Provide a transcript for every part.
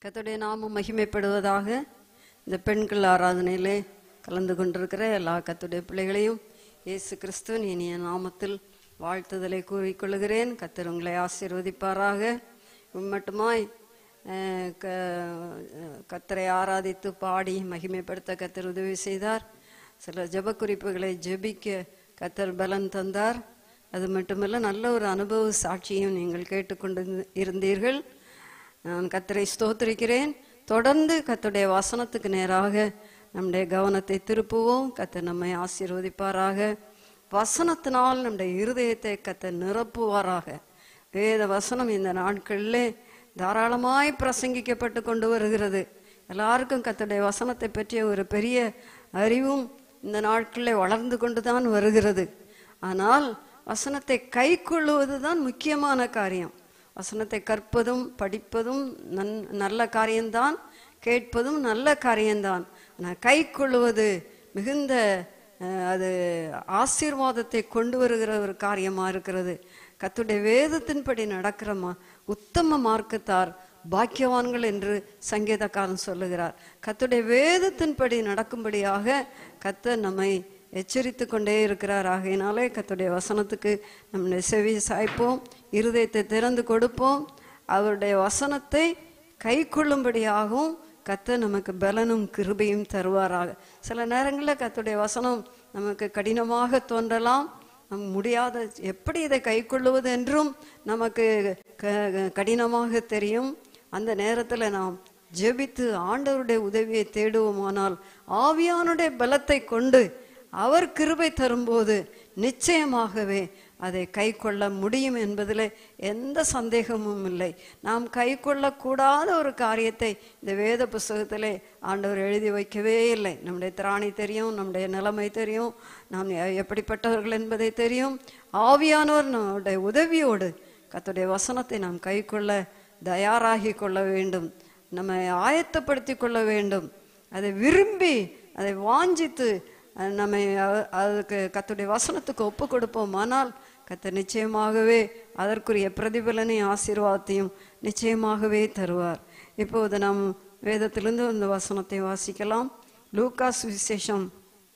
கர்த்தருடைய நாமம் மகிமைப்படுவதாக இந்த பெண்கள் ஆராதனையிலே கலந்து கொண்டிருக்கிற எல்லா கர்த்தருடைய பிள்ளைகளையும் இயேசு கிறிஸ்துவின் இனிய நாமத்தில் வாழ்த்துதலை கூறிக்கொள்கிறேன் கர்த்தர் உங்களை ஆசீர்வதிப்பாராக மட்டுமாய் அஹ், க- கர்த்தரை ஆராதித்து பாடி மகிமைப்படுத்த கர்த்தர் உதவி செய்தார் சில ஜெப குறிப்புகளை ஜெபிக்க கர்த்தர் பலன் தந்தார் அது மட்டுமல்ல நல்ல ஒரு அனுபவ சாட்சியும் நீங்கள் கேட்டுக்கொண்டு இருந்தீர்கள் நான் கத்தரை ஸ்தோத்திரிக்கிறேன் தொடர்ந்து கத்துடைய வசனத்துக்கு நேராக நம்முடைய கவனத்தை திருப்புவோம் கத்தர் நம்மை ஆசீர்வதிப்பாராக வசனத்தினால் நம்முடைய இருதயத்தை கத்தர் நிரப்புவாராக வேத வசனம் இந்த நாட்களிலே தாராளமாய் பிரசங்கிக்கப்பட்டு கொண்டு வருகிறது எல்லாருக்கும் கத்தருடைய வசனத்தை பற்றிய ஒரு பெரிய அறிவும் இந்த நாட்களில் வளர்ந்து கொண்டு தான் வருகிறது ஆனால் வசனத்தை கை தான் முக்கியமான காரியம் வசனத்தை கற்பதும் படிப்பதும் நன் நல்ல காரியம்தான் கேட்பதும் நல்ல காரியம்தான் ஆனால் கை கொள்ளுவது மிகுந்த அஹ், அது ஆசீர்வாதத்தை கொண்டு வருகிற ஒரு காரியமாக இருக்கிறது கத்துடைய வேதத்தின்படி நடக்கிற மா உத்தம மார்க்கத்தார் பாக்கியவான்கள் என்று சங்கீதக்காரன் சொல்லுகிறார் கத்துடைய வேதத்தின்படி நடக்கும்படியாக கத்த நம்மை எச்சரித்து கொண்டே இருக்கிறார் ஆகையினாலே கத்துடைய வசனத்துக்கு நம்முடைய செவி சாய்ப்போம் இருதயத்தை திறந்து கொடுப்போம் அவருடைய வசனத்தை கை கொள்ளும்படியாகவும் கத்த நமக்கு பலனும் கிருபையும் தருவாராக சில நேரங்களில் கத்துடைய வசனம் நமக்கு கடினமாக தோன்றலாம் நம் முடியாத எப்படி இதை கை கொள்ளுவது என்றும் நமக்கு க- கடினமாக தெரியும் அந்த நேரத்தில் நாம் ஜெபித்து ஆண்டவருடைய உதவியை தேடுவோமானால் ஆவியானுடைய பலத்தை கொண்டு அவர் கிருபை தரும்போது நிச்சயமாகவே அதை கை கொள்ள முடியும் என்பதில் எந்த சந்தேகமும் இல்லை நாம் கை கொள்ளக்கூடாத ஒரு காரியத்தை இந்த வேத புஸ்தகத்திலே ஆண்டவர் எழுதி வைக்கவே இல்லை நம்முடைய திராணி தெரியும் நம்முடைய நிலைமை தெரியும் நாம் எ- எப்படிப்பட்டவர்கள் என்பதை தெரியும் ஆவியானவர் நம்முடைய உதவியோடு கர்த்தருடைய வசனத்தை நாம் கை கொள்ள தயாராகி கொள்ள வேண்டும் நம்மை ஆயத்தப்படுத்தி கொள்ள வேண்டும் அதை விரும்பி அதை வாஞ்சித்து அஹ், நம்மை அ- அதுக்கு கத்துடைய வசனத்துக்கு ஒப்பு கொடுப்போம் ஆனால் கத்தர் நிச்சயமாகவே அதற்குரிய பிரதிபலனையும் ஆசீர்வாதத்தையும் நிச்சயமாகவே தருவார் இப்போது நாம் வேதத்திலிருந்து இந்த வசனத்தை வாசிக்கலாம் லூகாஸ் விசேஷம்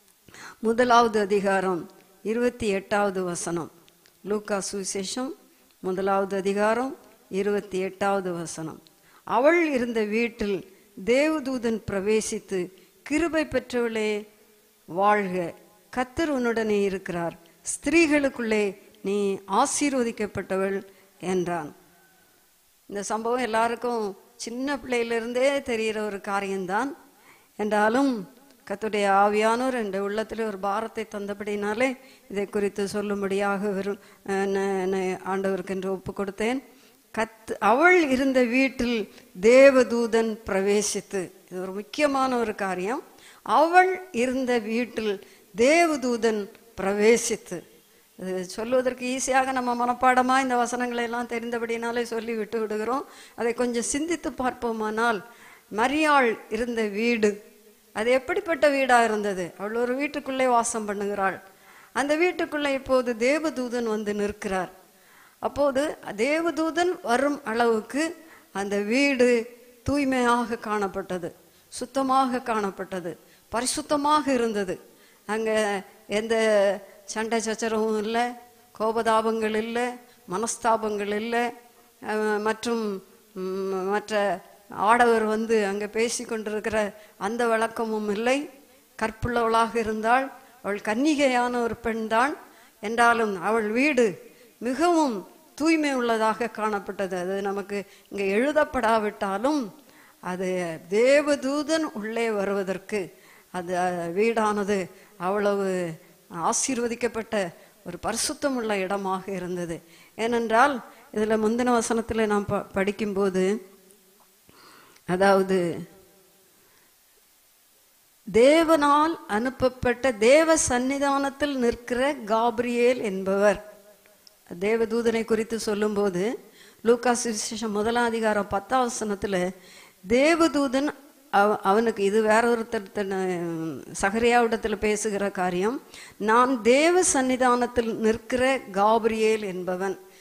முதலாவது அதிகாரம் இருபத்தி எட்டாவது வசனம் லூக்கா சுவிசேஷம் முதலாவது அதிகாரம் இருபத்தி எட்டாவது வசனம் அவள் இருந்த வீட்டில் தேவதூதன் பிரவேசித்து கிருபை பெற்றவளே வாழ்க கத்தர் உன்னுடனே இருக்கிறார் ஸ்திரீகளுக்குள்ளே நீ ஆசீர்வதிக்கப்பட்டவள் என்றான் இந்த சம்பவம் எல்லாருக்கும் சின்ன பிள்ளையிலிருந்தே தெரிகிற ஒரு காரியம்தான் என்றாலும் கத்துடைய ஆவியானோர் என்ற உள்ளத்தில் ஒரு பாரத்தை தந்தபடினாலே இதை குறித்து சொல்லும்படியாக வெறும் அஹ், ந- ந- ஆண்டவருக்கு என்று ஒப்பு கொடுத்தேன் கத் அவள் இருந்த வீட்டில் தேவதூதன் பிரவேசித்து இது ஒரு முக்கியமான ஒரு காரியம் அவள் இருந்த வீட்டில் தேவதூதன் பிரவேசித்து இது சொல்லுவதற்கு ஈஸியாக நம்ம மனப்பாடமாக இந்த வசனங்களை எல்லாம் தெரிந்தபடினாலே சொல்லி விட்டு விடுகிறோம் அதை கொஞ்சம் சிந்தித்து பார்ப்போமானால் மரியாள் இருந்த வீடு அது எப்படிப்பட்ட வீடாக இருந்தது அவள் ஒரு வீட்டுக்குள்ளே வாசம் பண்ணுகிறாள் அந்த வீட்டுக்குள்ளே இப்போது தேவதூதன் வந்து நிற்கிறார் அப்போது தேவதூதன் வரும் அளவுக்கு அந்த வீடு தூய்மையாக காணப்பட்டது சுத்தமாக காணப்பட்டது பரிசுத்தமாக இருந்தது அங்கே எந்த சண்டை சச்சரவும் இல்லை கோபதாபங்கள் இல்லை மனஸ்தாபங்கள் இல்லை அஹ், மற்றும் ம், மற்ற ஆடவர் வந்து அங்கே பேசி கொண்டிருக்கிற அந்த வழக்கமும் இல்லை கற்புள்ளவளாக இருந்தாள் அவள் கன்னிகையான ஒரு பெண்தான் என்றாலும் அவள் வீடு மிகவும் தூய்மை உள்ளதாக காணப்பட்டது அது நமக்கு இங்கே எழுதப்படாவிட்டாலும் அது தேவதூதன் உள்ளே வருவதற்கு அது அஹ், வீடானது அவ்வளவு ஆசீர்வதிக்கப்பட்ட ஒரு பரிசுத்தமுள்ள இடமாக இருந்தது ஏனென்றால் இதில் முந்தின வசனத்தில் நாம் ப படிக்கும்போது அதாவது தேவனால் அனுப்பப்பட்ட தேவ சந்நிதானத்தில் நிற்கிற காப்ரியேல் என்பவர் தேவதூதனை குறித்து சொல்லும்போது லூக்கா சுவிசேஷம் முதலாம் அதிகாரம் பத்தாம் வசனத்துல தேவதூதன் அவ அவனுக்கு இது வேற ஒருத்தர் சகரியாவிடத்துல பேசுகிற காரியம் நான் தேவ சந்நிதானத்தில் நிற்கிற காப்ரியேல் என்பவன்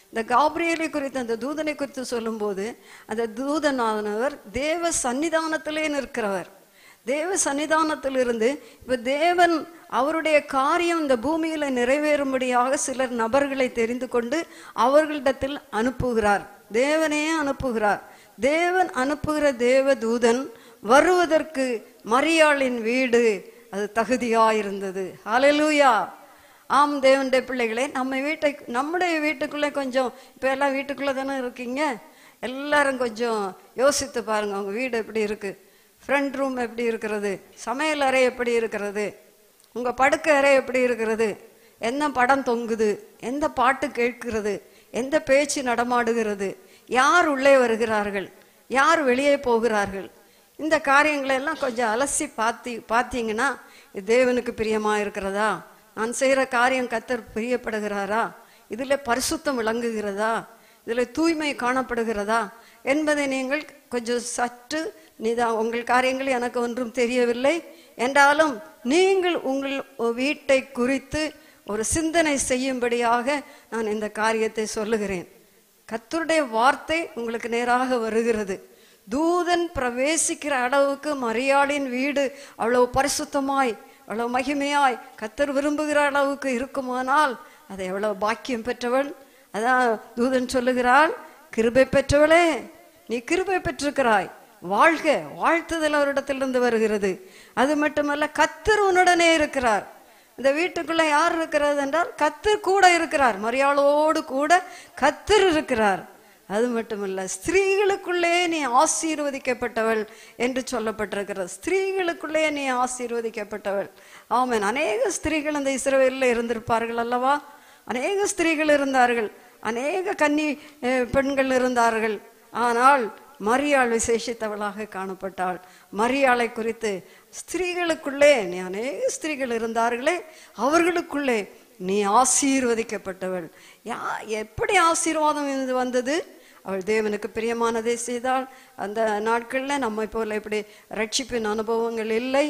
இந்த காப்ரியலை குறித்து அந்த தூதனை குறித்து சொல்லும்போது அந்த தூதனானவர் தேவ சன்னிதானத்திலே நிற்கிறவர் தேவ சன்னிதானத்திலிருந்து இப்ப தேவன் அவருடைய காரியம் இந்த பூமியில நிறைவேறும்படியாக சிலர் நபர்களை தெரிந்து கொண்டு அவர்களிடத்தில் அனுப்புகிறார் தேவனே அனுப்புகிறார் தேவன் அனுப்புகிற தேவ தூதன் வருவதற்கு மரியாளின் வீடு அது தகுதியாயிருந்தது ஹalleluya ஆம் தேவனுடைய பிள்ளைகளே நம்ம வீட்டை நம்முடைய வீட்டுக்குள்ளே கொஞ்சம் இப்போ எல்லாம் வீட்டுக்குள்ளே தானே இருக்கீங்க எல்லாரும் கொஞ்சம் யோசித்து பாருங்க உங்க வீடு எப்படி இருக்கு ஃப்ரண்ட் ரூம் எப்படி இருக்கிறது சமையல் அறை எப்படி இருக்கிறது உங்க படுக்கை அறை எப்படி இருக்கிறது என்ன படம் தொங்குது எந்த பாட்டு கேட்கிறது எந்த பேச்சு நடமாடுகிறது யார் உள்ளே வருகிறார்கள் யார் வெளியே போகிறார்கள் இந்த காரியங்களை எல்லாம் கொஞ்சம் அலசி பார்த்தி பார்த்தீங்கன்னா இது தேவனுக்கு பிரியமா இருக்கிறதா நான் செய்கிற காரியம் கத்தர் பிரியப்படுகிறாரா இதில் பரிசுத்தம் விளங்குகிறதா இதில் தூய்மை காணப்படுகிறதா என்பதை நீங்கள் கொஞ்சம் சற்று நிதா உங்கள் காரியங்கள் எனக்கு ஒன்றும் தெரியவில்லை என்றாலும் நீங்கள் உங்கள் வீட்டை குறித்து ஒரு சிந்தனை செய்யும்படியாக நான் இந்த காரியத்தை சொல்லுகிறேன் கர்த்தருடைய வார்த்தை உங்களுக்கு நேராக வருகிறது தூதன் பிரவேசிக்கிற அளவுக்கு மரியாளின் வீடு அவ்வளவு பரிசுத்தமாய் அவ்வளவு மகிமையாய் கத்தர் விரும்புகிற அளவுக்கு இருக்குமானால் அதை எவ்வளவு பாக்கியம் பெற்றவள் அதான் தூதன் சொல்லுகிறாள் கிருபை பெற்றவளே நீ கிருபை பெற்றிருக்கிறாய் வாழ்க வாழ்த்துதல் அவரிடத்திலிருந்து வருகிறது அது மட்டுமல்ல கத்தர் உன்னுடனே இருக்கிறார் இந்த வீட்டுக்குள்ள யார் இருக்கிறது என்றால் கத்தர் கூட இருக்கிறார் மரியாளோடு கூட கத்தர் இருக்கிறார் அது மட்டுமல்ல ஸ்திரீகளுக்குள்ளே நீ ஆசீர்வதிக்கப்பட்டவள் என்று சொல்லப்பட்டிருக்கிறது ஸ்திரீகளுக்குள்ளே நீ ஆசீர்வதிக்கப்பட்டவள் ஆமென் அநேக ஸ்திரீகள் அந்த இஸ்ரவேலில் இருந்திருப்பார்கள் அல்லவா அநேக ஸ்திரீகள் இருந்தார்கள் அநேக கன்னி அஹ், பெண்கள் இருந்தார்கள் ஆனால் மரியாள் விசேஷித்தவளாக காணப்பட்டாள் மரியாளை குறித்து ஸ்திரீகளுக்குள்ளே நீ அநேக ஸ்திரீகள் இருந்தார்களே அவர்களுக்குள்ளே நீ ஆசீர்வதிக்கப்பட்டவள் யா எப்படி ஆசீர்வாதம் இது வந்தது அவள் தேவனுக்கு பிரியமானதை செய்தாள் அந்த நாட்களில் நம்மை போல இப்படி ரட்சிப்பின் அனுபவங்கள் இல்லை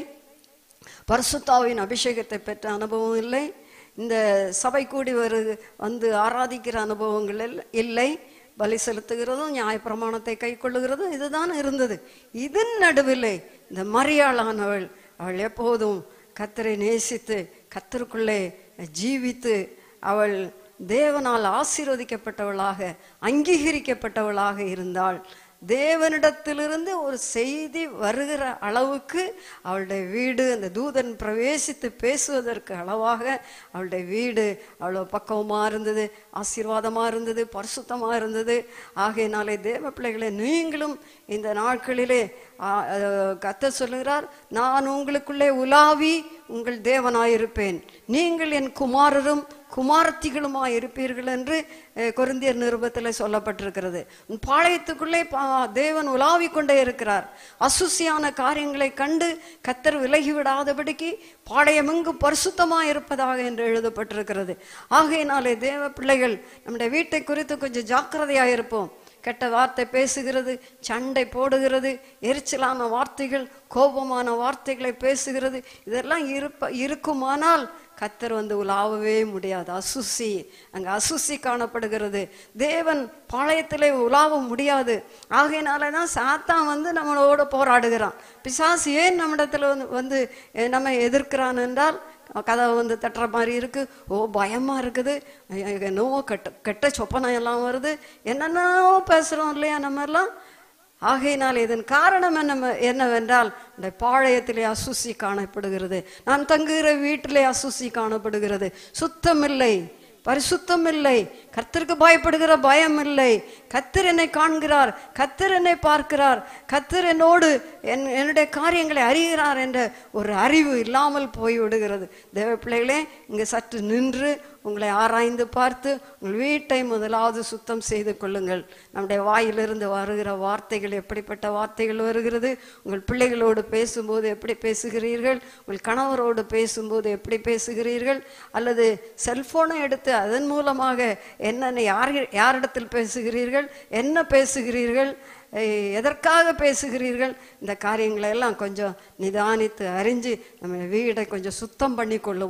பரிசுத்தாவின் அபிஷேகத்தை பெற்ற அனுபவம் இல்லை இந்த சபை கூடி வரு வந்து ஆராதிக்கிற அனுபவங்கள் இல்ல- இல்லை பலி செலுத்துகிறதும் நியாயப்பிரமாணத்தை கை கொள்ளுகிறதும் இதுதான் இருந்தது இதன் நடுவிலே இந்த மரியாளானவள் அவள் எப்போதும் கத்தரை நேசித்து கத்தருக்குள்ளே ஜீவித்து அவள் தேவனால் ஆசீர்வதிக்கப்பட்டவளாக அங்கீகரிக்கப்பட்டவளாக இருந்தாள் தேவனிடத்திலிருந்து ஒரு செய்தி வருகிற அளவுக்கு அவளுடைய வீடு அந்த தூதன் பிரவேசித்து பேசுவதற்கு அளவாக அவளுடைய வீடு அவ்வளோ பக்குவமா இருந்தது ஆசீர்வாதமா இருந்தது பரிசுத்தமா இருந்தது ஆகையினாலே தேவ பிள்ளைகளை நீங்களும் இந்த நாட்களிலே ஆ, அஹ், கர்த்தர் சொல்லுகிறார் நான் உங்களுக்குள்ளே உலாவி உங்கள் தேவனாயிருப்பேன் நீங்கள் என் குமாரரும் குமாரத்திகளுமாய் இருப்பீர்கள் என்று அஹ், கொரிந்தியர் நிருபத்தில் சொல்லப்பட்டிருக்கிறது உன் பாளையத்துக்குள்ளே பா- தேவன் உலாவிக் கொண்டே இருக்கிறார் அசுசியான காரியங்களை கண்டு கத்தர் விலகி விடாதபடிக்கு பாளையமெங்கும் பரிசுத்தமாய் இருப்பதாக என்று எழுதப்பட்டிருக்கிறது ஆகையினாலே தேவ பிள்ளைகள் நம்முடைய வீட்டை குறித்து கொஞ்சம் ஜாக்கிரதையாக இருப்போம் கெட்ட வார்த்தை பேசுகிறது சண்டை போடுகிறது எரிச்சலான வார்த்தைகள் கோபமான வார்த்தைகளை பேசுகிறது இதெல்லாம் இருப்ப இருக்குமானால் கத்தர் வந்து உலாவவே முடியாது அசுசி அங்க அசுசி காணப்படுகிறது தேவன் பாளையத்திலே உலாவ முடியாது ஆகையினால தான் சாத்தான் வந்து நம்மளோட போராடுகிறான் பிசாசு ஏன் நம்மிடத்துல வந்து வந்து அஹ், நம்ம எதிர்க்கிறான் என்றால் கதவை வந்து தட்டுற மாதிரி இருக்கு ஓ பயமா இருக்குது ஐயோ, என்னவோ கெட்ட கெட்ட சொப்பனம் எல்லாம் வருது என்னென்னவோ பேசுறோம் இல்லையா நம்ம எல்லாம் ஆகையினால் இதன் காரணம் என்ன என்னவென்றால் இந்த பாளையத்திலே அசுசி காணப்படுகிறது நான் தங்குகிற வீட்டிலே அசுசி காணப்படுகிறது சுத்தமில்லை பரிசுத்தம் இல்லை கர்த்தருக்கு பயப்படுகிற பயம் இல்லை கத்தர் என்னை காண்கிறார் கத்தர் என்னை பார்க்கிறார் கத்தர் என்னோடு என் என்னுடைய காரியங்களை அறிகிறார் என்ற ஒரு அறிவு இல்லாமல் போய்விடுகிறது தேவ பிள்ளைகளே இங்கே சற்று நின்று உங்களை ஆராய்ந்து பார்த்து உங்கள் வீட்டை முதலாவது சுத்தம் செய்து கொள்ளுங்கள் நம்முடைய வாயிலிருந்து வருகிற வார்த்தைகள் எப்படிப்பட்ட வார்த்தைகள் வருகிறது உங்கள் பிள்ளைகளோடு பேசும்போது எப்படி பேசுகிறீர்கள் உங்கள் கணவரோடு பேசும்போது எப்படி பேசுகிறீர்கள் அல்லது செல்போனை எடுத்து அதன் மூலமாக என்னென்ன யார் யாரிடத்தில் பேசுகிறீர்கள் என்ன பேசுகிறீர்கள் எ- எதற்காக பேசுகிறீர்கள் இந்த காரியங்களை எல்லாம் கொஞ்சம் நிதானித்து அறிஞ்சு நம்ம வீடை கொஞ்சம் சுத்தம் பண்ணி கொள்ளுவோம்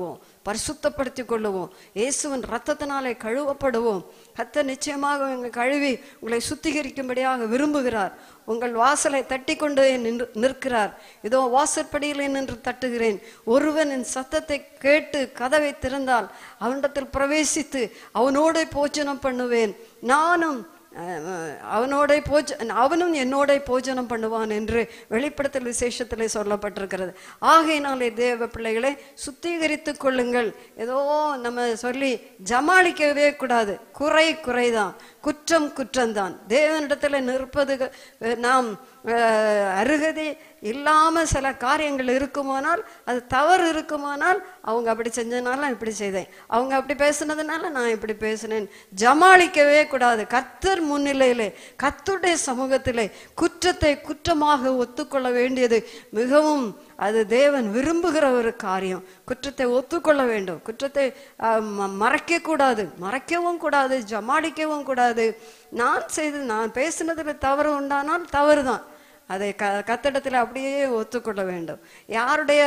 பரிசுத்தப்படுத்திக் கொள்ளுவோம் இயேசுவின் ரத்தத்தினாலே கழுவப்படுவோம் கத்த நிச்சயமாக உங்களை கழுவி உங்களை சுத்திகரிக்கும்படியாக விரும்புகிறார் உங்கள் வாசலை தட்டி கொண்டு நின்று நிற்கிறார் இதோ வாசற்படியிலே நின்று தட்டுகிறேன் ஒருவன் என் சத்தத்தை கேட்டு கதவை திறந்தால் அவனிடத்தில் பிரவேசித்து அவனோட போஜனம் பண்ணுவேன் நானும் அஹ், அவனோட போஜ அவனும் என்னோட போஜனம் பண்ணுவான் என்று வெளிப்படுத்தல் விசேஷத்திலே சொல்லப்பட்டிருக்கிறது ஆகையினாலே தேவ பிள்ளைகளை சுத்திகரித்துக் கொள்ளுங்கள் ஏதோ நம்ம சொல்லி ஜமாளிக்கவே கூடாது குறை குறைதான் குற்றம் குற்றம்தான் தேவனிடத்தில் நிற்பது அஹ், நாம் அஹ், அருகதை இல்லாம சில காரியங்கள் இருக்குமானால் அது தவறு இருக்குமானால் அவங்க அப்படி செஞ்சதுனால நான் இப்படி செய்தேன் அவங்க அப்படி பேசுனதுனால நான் இப்படி பேசினேன் ஜமாளிக்கவே கூடாது கர்த்தர் முன்னிலையிலே கர்த்தருடைய சமூகத்திலே குற்றத்தை குற்றமாக ஒத்துக்கொள்ள வேண்டியது மிகவும் அது தேவன் விரும்புகிற ஒரு காரியம் குற்றத்தை ஒத்துக்கொள்ள வேண்டும் குற்றத்தை அஹ், ம- மறைக்க கூடாது மறைக்கவும் கூடாது ஜமாளிக்கவும் கூடாது நான் செய்து நான் பேசினதுல தவறு உண்டானால் தவறுதான் அதை க கத்திடத்தில் அப்படியே ஒத்துக்கொள்ள வேண்டும் யாருடைய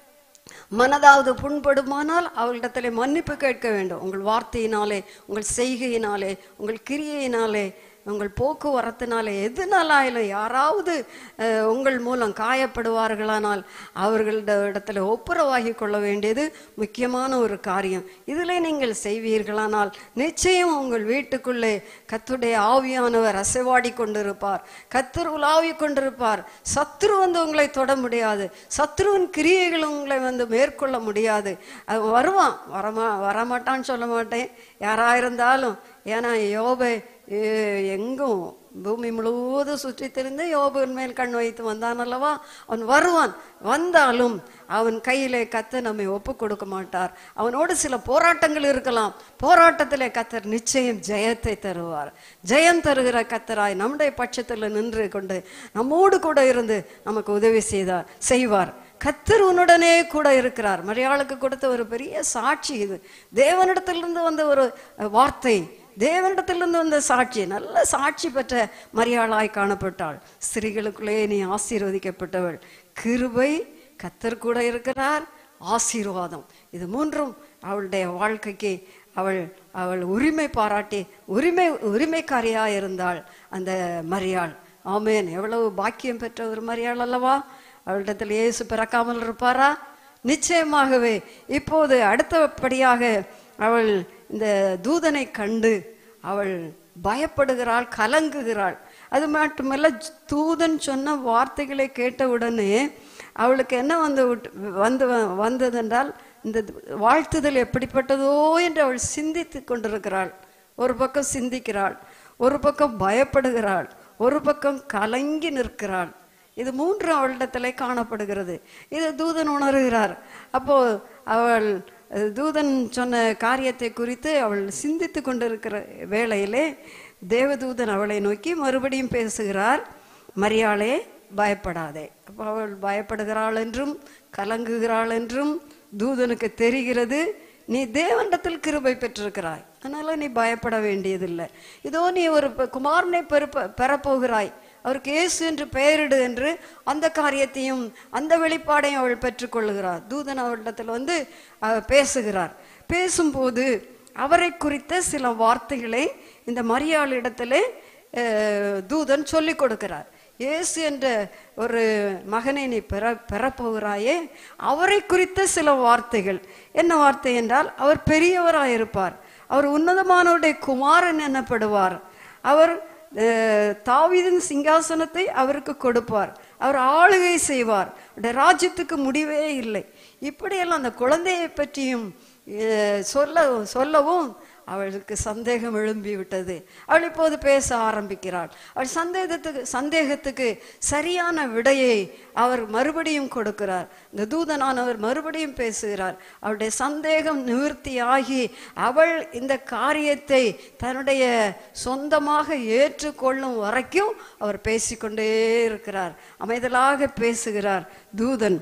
மனதாவது புண்படுமானால் அவளிடத்திலே மன்னிப்பு கேட்க வேண்டும் உங்கள் வார்த்தையினாலே உங்கள் செய்கையினாலே உங்கள் கிரியையினாலே உங்கள் போக்குவரத்தினாலே எதுனாலும் யாராவது அஹ், உங்கள் மூலம் காயப்படுவார்களானால் அவர்களிடத்தில் ஒப்புரவாகி கொள்ள வேண்டியது முக்கியமான ஒரு காரியம் இதிலே நீங்கள் செய்வீர்களானால் நிச்சயம் உங்கள் வீட்டுக்குள்ளே கத்துடைய ஆவியானவர் அசைவாடி கொண்டிருப்பார் கத்தர் உலாவி கொண்டிருப்பார் சத்ரு வந்து உங்களை தொட முடியாது சத்ருவின் கிரியைகள் உங்களை வந்து மேற்கொள்ள முடியாது அவன் வருவான் வரமா வரமாட்டான்னு சொல்ல மாட்டேன் யாரா இருந்தாலும் ஏன்னா யோபை எ- எங்கும் பூமி முழுவதும் சுற்றி திரிந்து யோபுவின் மேல் கண் வைத்து வந்தான் அல்லவா அவன் வருவான் வந்தாலும் அவன் கையிலே கத்த நம்மை ஒப்பு கொடுக்க மாட்டார் அவனோடு சில போராட்டங்கள் இருக்கலாம் போராட்டத்திலே கத்தர் நிச்சயம் ஜெயத்தை தருவார் ஜெயம் தருகிற கத்தராய் நம்முடைய பட்சத்தில் நின்று கொண்டு நம்மோடு கூட இருந்து நமக்கு உதவி செய்தார் செய்வார் கத்தர் உன்னுடனே கூட இருக்கிறார் மரியாளுக்கு கொடுத்த ஒரு பெரிய சாட்சி இது தேவனிடத்திலிருந்து வந்த ஒரு அஹ், வார்த்தை தேவனிடத்திலிருந்து வந்த சாட்சி நல்ல சாட்சி பெற்ற மரியாளாய் காணப்பட்டாள் ஸ்திரீகளுக்குள்ளே நீ ஆசீர்வதிக்கப்பட்டவள் கிருபை கத்தர் கூட இருக்கிறார் ஆசீர்வாதம் இது மூன்றும் அவளுடைய வாழ்க்கைக்கு அவள் அவள் உரிமை பாராட்டி உரிமை உரிமைக்காரியா இருந்தாள் அந்த மரியாள் ஆமேன் எவ்வளவு பாக்கியம் பெற்ற ஒரு மரியாள் அல்லவா அவளிடத்தில் இயேசு பிறக்காமல் இருப்பாரா நிச்சயமாகவே இப்போது அடுத்தபடியாக அவள் இந்த தூதனை கண்டு அவள் பயப்படுகிறாள் கலங்குகிறாள் அது மட்டுமல்ல தூதன் சொன்ன வார்த்தைகளை கேட்ட உடனே அவளுக்கு என்ன வந்து விட்டு- வந்து வந்ததென்றால் இந்த வாழ்த்துதல் எப்படிப்பட்டதோ என்று அவள் சிந்தித்து கொண்டிருக்கிறாள் ஒரு பக்கம் சிந்திக்கிறாள் ஒரு பக்கம் பயப்படுகிறாள் ஒரு பக்கம் கலங்கி நிற்கிறாள் இது மூன்று அவளிடத்திலே காணப்படுகிறது இது தூதன் உணர்கிறார் அப்போ அவள் அஹ், தூதன் சொன்ன காரியத்தை குறித்து அவள் சிந்தித்து கொண்டிருக்கிற வேளையிலே தேவதூதன் அவளை நோக்கி மறுபடியும் பேசுகிறார் மரியாளே பயப்படாதே அப்போ அவள் பயப்படுகிறாள் என்றும் கலங்குகிறாள் என்றும் தூதனுக்கு தெரிகிறது நீ தேவனிடத்தில் கிருபை பெற்றிருக்கிறாய் அதனால நீ பயப்பட வேண்டியதில்லை இதோ நீ ஒரு ப- குமாரனை பெருப்ப பெறப்போகிறாய் அவருக்கு இயேசு என்று பெயரிடு என்று அந்த காரியத்தையும் அந்த வெளிப்பாடையும் அவள் பெற்றுக்கொள்ளுகிறார் தூதன் அவளிடத்தில் வந்து அஹ், பேசுகிறார் பேசும்போது அவரை குறித்த சில வார்த்தைகளை இந்த மரியாளிடத்திலே அஹ், தூதன் சொல்லிக் கொடுக்கிறார் இயேசு என்ற ஒரு மகனை நீ பெற பெறப்போகிறாயே அவரை குறித்த சில வார்த்தைகள் என்ன வார்த்தை என்றால் அவர் பெரியவராயிருப்பார் அவர் உன்னதமானவருடைய குமாரன் எனப்படுவார் அவர் அஹ், தாவீதின் சிங்காசனத்தை அவருக்கு கொடுப்பார் அவர் ஆளுகை செய்வார் அவருடைய ராஜ்யத்துக்கு முடிவே இல்லை இப்படியெல்லாம் அந்த குழந்தையை பற்றியும் அஹ், சொல்ல சொல்லவும் அவளுக்கு சந்தேகம் எழும்பி விட்டது அவள் இப்போது பேச ஆரம்பிக்கிறாள் அவள் சந்தேகத்துக்கு சந்தேகத்துக்கு சரியான விடையை அவர் மறுபடியும் கொடுக்கிறார் இந்த தூதனானவர் மறுபடியும் பேசுகிறார் அவளுடைய சந்தேகம் நிவர்த்தியாகி அவள் இந்த காரியத்தை தன்னுடைய சொந்தமாக ஏற்றுக்கொள்ளும் வரைக்கும் அவர் பேசிக்கொண்டே இருக்கிறார் அமைதலாக பேசுகிறார் தூதன்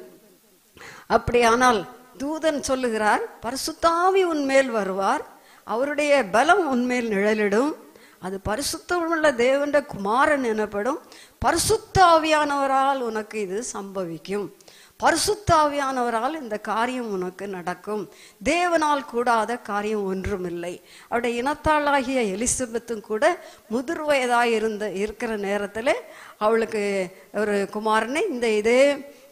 அப்படியானால் தூதன் சொல்லுகிறார் பரிசுத்தாவி உன்மேல் வருவார் அவருடைய பலம் உன்மேல் நிழலிடும் அது பரிசுத்தமுள்ள தேவண்ட குமாரன் எனப்படும் பரிசுத்தாவியானவரால் உனக்கு இது சம்பவிக்கும் பரிசுத்தாவியானவரால் இந்த காரியம் உனக்கு நடக்கும் தேவனால் கூடாத காரியம் ஒன்றுமில்லை அவருடைய இனத்தாளாகிய எலிசபெத்தும் கூட முதிர் வயதாக இருந்த இருக்கிற நேரத்தில் அவளுக்கு ஒரு குமாரனை இந்த இதே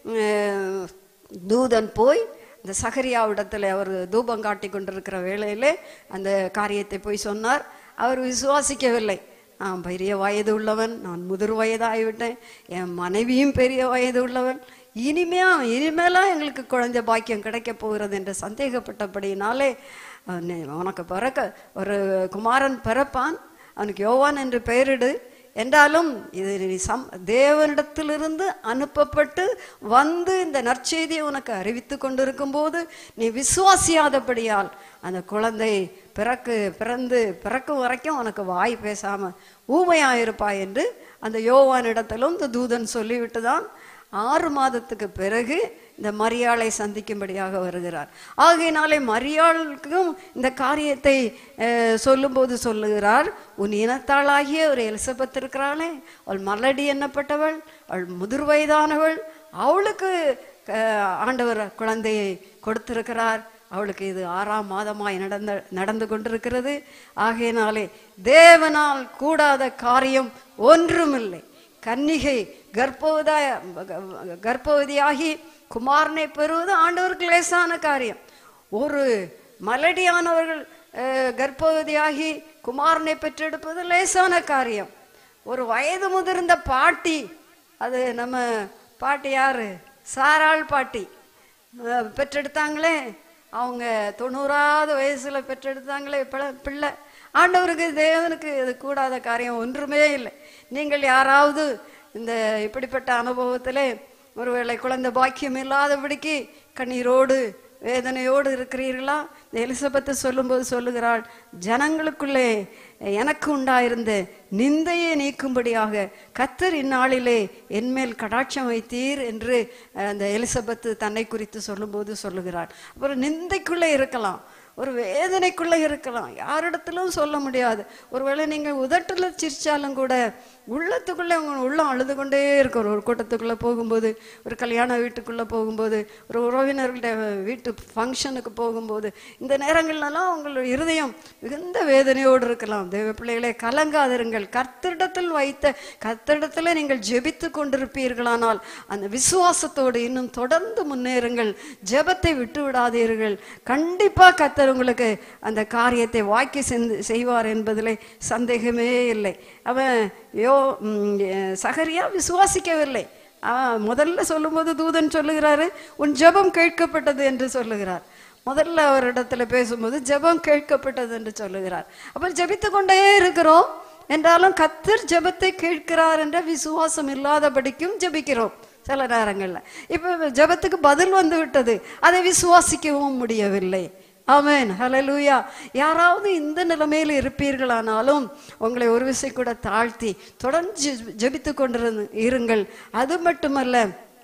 அஹ், தூதன் போய் இந்த சகரியாவிடத்தில் அவர் தூபம் காட்டி கொண்டிருக்கிற வேளையிலே அந்த காரியத்தை போய் சொன்னார் அவர் விசுவாசிக்கவில்லை நான் பெரிய வயது உள்ளவன் நான் முதிர் வயதாகிவிட்டேன் என் மனைவியும் பெரிய வயது உள்ளவன் இனிமே இனிமேலாம் எங்களுக்கு குழந்தை பாக்கியம் கிடைக்க போகிறது என்று சந்தேகப்பட்டபடியினாலே அஹ், நீ- உனக்கு பிறக்க ஒரு குமாரன் பிறப்பான் அவனுக்கு யோவான் என்று பெயரிடு என்றாலும் இது நீ சம் தேவனிடத்திலிருந்து அனுப்பப்பட்டு வந்து இந்த நற்செய்தியை உனக்கு அறிவித்து கொண்டிருக்கும் போது நீ விசுவாசியாதபடியால் அந்த குழந்தை பிறக்கு பிறந்து பிறக்கும் வரைக்கும் உனக்கு வாய் பேசாம ஊமையாயிருப்பாய் என்று அந்த யோவானிடத்திலும் இந்த தூதன் சொல்லிவிட்டு தான் ஆறு மாதத்துக்கு பிறகு இந்த மரியாளை சந்திக்கும்படியாக வருகிறார் ஆகையினாலே மரியாளுக்கும் இந்த காரியத்தை அஹ், சொல்லும்போது சொல்லுகிறார் உன் இனத்தாளாகிய ஒரு எலிசபெத் இருக்கிறாளே அவள் மலடி எண்ணப்பட்டவள் அவள் முதிர் வயதானவள் அவளுக்கு அஹ், ஆண்டவர் குழந்தையை கொடுத்திருக்கிறார் அவளுக்கு இது ஆறாம் மாதமாய் நடந்த நடந்து கொண்டிருக்கிறது ஆகையினாலே தேவனால் கூடாத காரியம் ஒன்றுமில்லை கன்னிகை கர்ப்பவதாய கர்ப்பவதியாகி குமாரனை பெறுவது ஆண்டவருக்கு லேசான காரியம் ஒரு மலடியானவர்கள் அஹ், கர்ப்பவதியாகி குமாரனை பெற்றெடுப்பது லேசான காரியம் ஒரு வயது முதிர்ந்த பாட்டி அது நம்ம பாட்டி யாரு சாராள் பாட்டி அஹ், பெற்றெடுத்தாங்களே அவங்க தொண்ணூறாவது வயசுல பெற்றெடுத்தாங்களே பிள்ளை பிள்ளை ஆண்டவருக்கு தேவனுக்கு இது கூடாத காரியம் ஒன்றுமே இல்லை நீங்கள் யாராவது இந்த இப்படிப்பட்ட அனுபவத்திலே ஒருவேளை குழந்தை பாக்கியம் இல்லாதபடிக்கு கண்ணீரோடு வேதனையோடு இருக்கிறீர்களா இந்த எலிசபெத்து சொல்லும்போது சொல்லுகிறாள் ஜனங்களுக்குள்ளே எனக்கு உண்டாயிருந்த நிந்தையை நீக்கும்படியாக கத்தர் இந்நாளிலே என்மேல் கடாட்சம் வைத்தீர் என்று அஹ், அந்த எலிசபெத்து தன்னை குறித்து சொல்லும்போது சொல்லுகிறாள் அப்புறம் நிந்தைக்குள்ளே இருக்கலாம் ஒரு வேதனைக்குள்ளே இருக்கலாம் யாரிடத்திலும் சொல்ல முடியாது ஒருவேளை நீங்கள் உதட்டில் சிரிச்சாலும் கூட உள்ளத்துக்குள்ளே உங்க உள்ளம் அழுது கொண்டே இருக்கும் ஒரு கூட்டத்துக்குள்ளே போகும்போது ஒரு கல்யாண வீட்டுக்குள்ளே போகும்போது ஒரு உறவினர்கள்ட்ட வீட்டு ஃபங்க்ஷனுக்கு போகும்போது இந்த நேரங்கள்லாம் உங்கள் இருதயம் மிகுந்த வேதனையோடு இருக்கலாம் தேவ பிள்ளைகளே கலங்காதிருங்கள் கர்த்தரிடத்தில் வைத்த கர்த்தரிடத்தில் நீங்கள் ஜெபித்து கொண்டிருப்பீர்களானால் அந்த விசுவாசத்தோடு இன்னும் தொடர்ந்து முன்னேறுங்கள் ஜெபத்தை விட்டு விடாதீர்கள் கண்டிப்பா கர்த்தர் உங்களுக்கு அந்த காரியத்தை வாக்கி செந்து செய்வார் என்பதிலே சந்தேகமே இல்லை அவன் யோ ம், எ- சகரியா விசுவாசிக்கவில்லை அவன் முதல்ல சொல்லும்போது தூதன் சொல்லுகிறாரு உன் ஜெபம் கேட்கப்பட்டது என்று சொல்லுகிறார் முதல்ல அவரிடத்துல பேசும்போது ஜெபம் கேட்கப்பட்டது என்று சொல்லுகிறார் அப்ப ஜெபித்து கொண்டே இருக்கிறோம் என்றாலும் கத்தர் ஜெபத்தை கேட்கிறார் என்ற விசுவாசம் இல்லாதபடிக்கும் ஜெபிக்கிறோம் சில நேரங்கள்ல இப்ப ஜெபத்துக்கு பதில் வந்து விட்டது அதை விசுவாசிக்கவும் முடியவில்லை ஆமென் ஹalleluya யாராவது இந்த நிலைமையில் இருப்பீர்களானாலும் உங்களை ஒரு விசை கூட தாழ்த்தி தொடர்ந்து ஜெபித்து கொண்டிருந்து இருங்கள் அது மட்டுமல்ல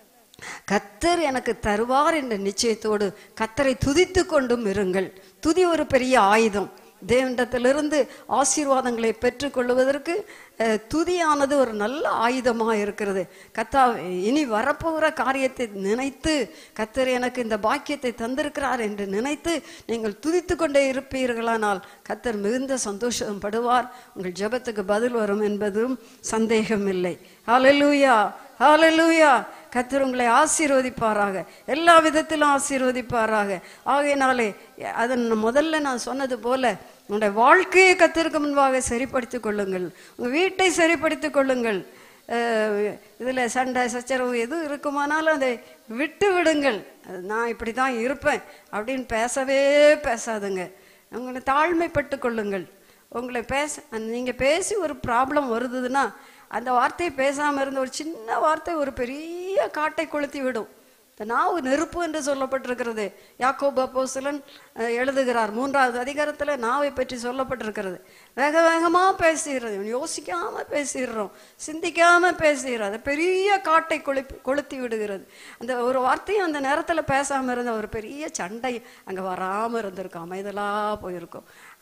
கத்தர் எனக்கு தருவார் என்ற நிச்சயத்தோடு கத்தரை துதித்து கொண்டும் இருங்கள் துதி ஒரு பெரிய ஆயுதம் தேவனிடத்திலிருந்து ஆசீர்வாதங்களை பெற்றுக்கொள்வதற்கு அஹ், துதியானது ஒரு நல்ல ஆயுதமாக இருக்கிறது கத்தா இனி வரப்போகிற காரியத்தை நினைத்து கத்தர் எனக்கு இந்த பாக்கியத்தை தந்திருக்கிறார் என்று நினைத்து நீங்கள் துதித்து கொண்டே இருப்பீர்களானால் கத்தர் மிகுந்த சந்தோஷம் படுவார் உங்கள் ஜெபத்துக்கு பதில் வரும் என்பதும் சந்தேகம் இல்லை ஹalleluya ஹalleluya கத்தர் உங்களை ஆசீர்வதிப்பாராக எல்லா விதத்திலும் ஆசீர்வதிப்பாராக ஆகையினாலே அதன் முதல்ல நான் சொன்னது போல உங்களுடைய வாழ்க்கையை கத்திற்கு முன்பாக சரிப்படுத்திக் கொள்ளுங்கள் உங்க வீட்டை சரிப்படுத்திக் கொள்ளுங்கள் அஹ் இதுல சண்டை சச்சரவு எது இருக்குமானாலும் அதை விட்டு விடுங்கள் அது நான் இப்படி தான் இருப்பேன் அப்படின்னு பேசவே பேசாதுங்க உங்களை தாழ்மைப்பட்டு கொள்ளுங்கள் உங்களை பேச நீங்க பேசி ஒரு ப்ராப்ளம் வருதுன்னா அந்த வார்த்தையை பேசாம இருந்த ஒரு சின்ன வார்த்தை ஒரு பெரிய காட்டை கொளுத்தி விடும் இந்த நாவு நெருப்பு என்று சொல்லப்பட்டிருக்கிறது யாக்கோபு அப்போஸ்தலன் அஹ், எழுதுகிறார் மூன்றாவது அதிகாரத்துல நாவை பற்றி சொல்லப்பட்டிருக்கிறது வேக வேகமா பேசிடுறது யோசிக்காம பேசிடுறோம் சிந்திக்காம பேசிடுறோம் அது பெரிய காட்டை கொளுப்பி கொளுத்தி விடுகிறது அந்த ஒரு வார்த்தையும் அந்த நேரத்துல பேசாம இருந்த ஒரு பெரிய சண்டை அங்க வராம இருந்திருக்கும் அமைதலா போயிருக்கும்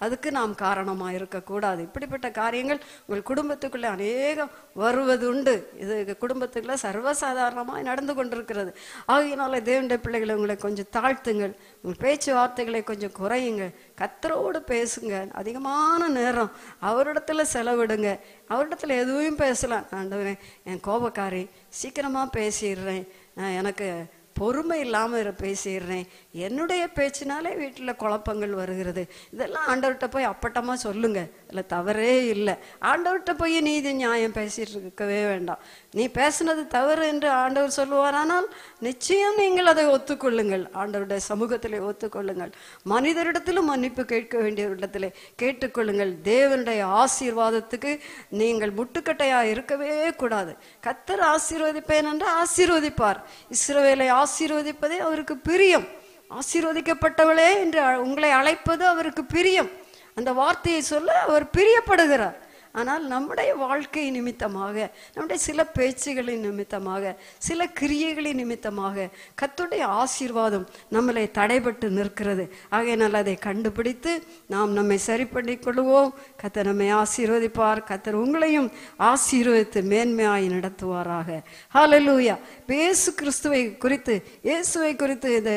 அதுக்கு நாம் காரணமாக இருக்கக்கூடாது இப்படிப்பட்ட காரியங்கள் உங்கள் குடும்பத்துக்குள்ளே அநேகம் வருவது உண்டு இது குடும்பத்துக்குள்ள சர்வசாதாரணமாக நடந்து கொண்டிருக்கிறது ஆகையினால தேவனுடைய பிள்ளைகளை உங்களை கொஞ்சம் தாழ்த்துங்கள் உங்கள் பேச்சுவார்த்தைகளை கொஞ்சம் குறையுங்கள் கத்தரோடு பேசுங்க அதிகமான நேரம் அவரிடத்துல செலவிடுங்க அவரிடத்துல எதுவும் பேசலாம் ஆண்டவரே என் கோபக்காரி சீக்கிரமாக பேசிடுறேன் நான் எனக்கு பொறுமை இல்லாமல் இரு பேசிடுறேன் என்னுடைய பேச்சினாலே வீட்டில் குழப்பங்கள் வருகிறது இதெல்லாம் ஆண்டவர்கிட்ட போய் அப்பட்டமாக சொல்லுங்க இல்லை தவறே இல்லை ஆண்டவர்கிட்ட போய் நீதி நியாயம் பேசிட்டு இருக்கவே வேண்டாம் நீ பேசுனது தவறு என்று ஆண்டவர் சொல்லுவாரானால் நிச்சயம் நீங்கள் அதை ஒத்துக்கொள்ளுங்கள் ஆண்டவருடைய சமூகத்திலே ஒத்துக்கொள்ளுங்கள் மனிதரிடத்திலும் மன்னிப்பு கேட்க வேண்டிய இடத்திலே கேட்டுக்கொள்ளுங்கள் தேவனுடைய ஆசீர்வாதத்துக்கு நீங்கள் முட்டுக்கட்டையாக இருக்கவே கூடாது கத்தர் ஆசீர்வதிப்பேன் என்று ஆசீர்வதிப்பார் இஸ்ரவேலை ஆசீர்வதிப்பதே அவருக்கு பிரியம் ஆசீர்வதிக்கப்பட்டவளே என்று அ- உங்களை அழைப்பது அவருக்கு பிரியம் அந்த வார்த்தையை சொல்ல அவர் பிரியப்படுகிறார் ஆனால் நம்முடைய வாழ்க்கை நிமித்தமாக நம்முடைய சில பேச்சுகளின் நிமித்தமாக சில கிரியைகளின் நிமித்தமாக கத்துடைய ஆசீர்வாதம் நம்மளை தடைபட்டு நிற்கிறது ஆகையினால் அதை கண்டுபிடித்து நாம் நம்மை சரி பண்ணிக் கொள்வோம் கத்தர் நம்மை ஆசீர்வதிப்பார் கத்தர் உங்களையும் ஆசீர்வதித்து மேன்மையாய் நடத்துவாராக ஹalleluya இயேசு கிறிஸ்துவை குறித்து இயேசுவை குறித்து இதை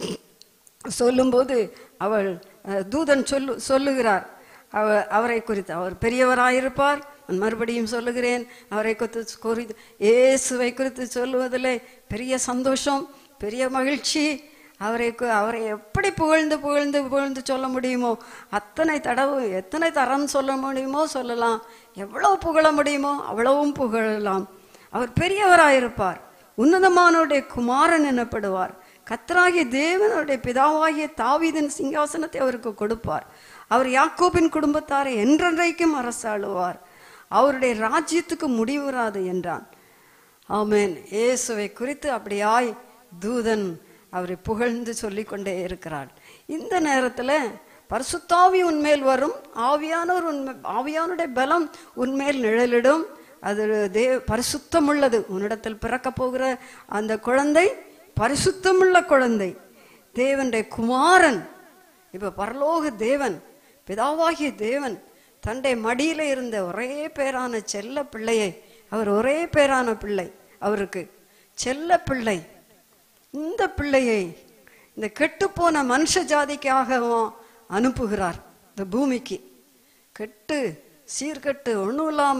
சொல்லும்போது அவள் அஹ், தூதன் சொல்லு சொல்லுகிறார் அவ அவரை குறித்து அவர் பெரியவராயிருப்பார் நான் மறுபடியும் சொல்லுகிறேன் அவரை குறித்து குறித்து இயேசுவை குறித்து சொல்லுவதில் பெரிய சந்தோஷம் பெரிய மகிழ்ச்சி அவரை கு- அவரை எப்படி புகழ்ந்து புகழ்ந்து புகழ்ந்து சொல்ல முடியுமோ அத்தனை தடவை எத்தனை தரம் சொல்ல முடியுமோ சொல்லலாம் எவ்வளவு புகழ முடியுமோ அவ்வளவும் புகழலாம் அவர் பெரியவராயிருப்பார் உன்னதமானவருடைய குமாரன் எனப்படுவார் கத்தராகிய தேவனுடைய பிதாவாகிய தாவீதின் சிங்காசனத்தை அவருக்கு கொடுப்பார் அவர் யாக்கோபின் குடும்பத்தாரை என்றென்றைக்கும் அரசாளுவார் அவருடைய ராஜ்யத்துக்கு முடிவுறாது என்றான் ஆமென் இயேசுவை குறித்து அப்படியாய் தூதன் அவரை புகழ்ந்து சொல்லிக்கொண்டே இருக்கிறாள் இந்த நேரத்தில் பரிசுத்தாவி உன்மேல் வரும் ஆவியானவர் உண்மை ஆவியானுடைய பலம் உன்மேல் நிழலிடும் அது தே பரிசுத்தம் உள்ளது உன்னிடத்தில் பிறக்க போகிற அந்த குழந்தை பரிசுத்தமுள்ள குழந்தை தேவனுடைய குமாரன் இப்ப பரலோக தேவன் பிதாவாகிய தேவன் தன்னுடைய மடியில இருந்த ஒரே பேரான செல்ல பிள்ளையை அவர் ஒரே பேரான பிள்ளை அவருக்கு செல்ல பிள்ளை இந்த பிள்ளையை இந்த கெட்டுப்போன மனுஷ ஜாதிக்காகவும் அனுப்புகிறார் இந்த பூமிக்கு கெட்டு சீர்கெட்டு ஒன்றும் இல்லாம